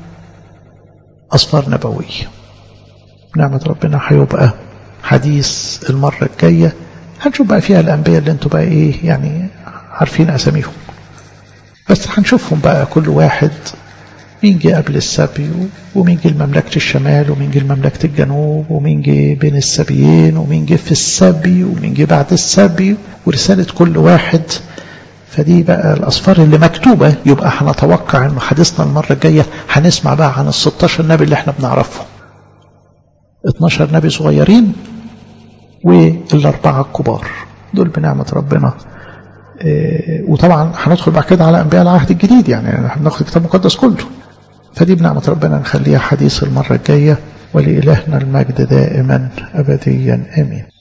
أصفار نبوية نعمة ربنا هيبقى حديث المرة الجاية هنشوف بقى فيها الأنبياء اللي انتوا بقى ايه يعني عارفين أساميهم بس هنشوفهم بقى كل واحد مين جه قبل السبي ومين جه لمملكة الشمال ومين جه لمملكة الجنوب ومين جه بين السبيين ومين جه في السبي ومين جه بعد السبي ورسالة كل واحد فدي بقى الأصفار اللي مكتوبة يبقى هنتوقع إنه حديثنا المرة الجاية هنسمع بقى عن ال 16 نبي اللي احنا بنعرفهم 12 نبي صغيرين والأربعة الكبار دول بنعمة ربنا اه وطبعا هندخل بعد كده على أنبياء العهد الجديد يعني هناخد الكتاب المقدس كله فدي بنعمة ربنا نخليها حديث المرة الجاية ولإلهنا المجد دائما أبديا آمين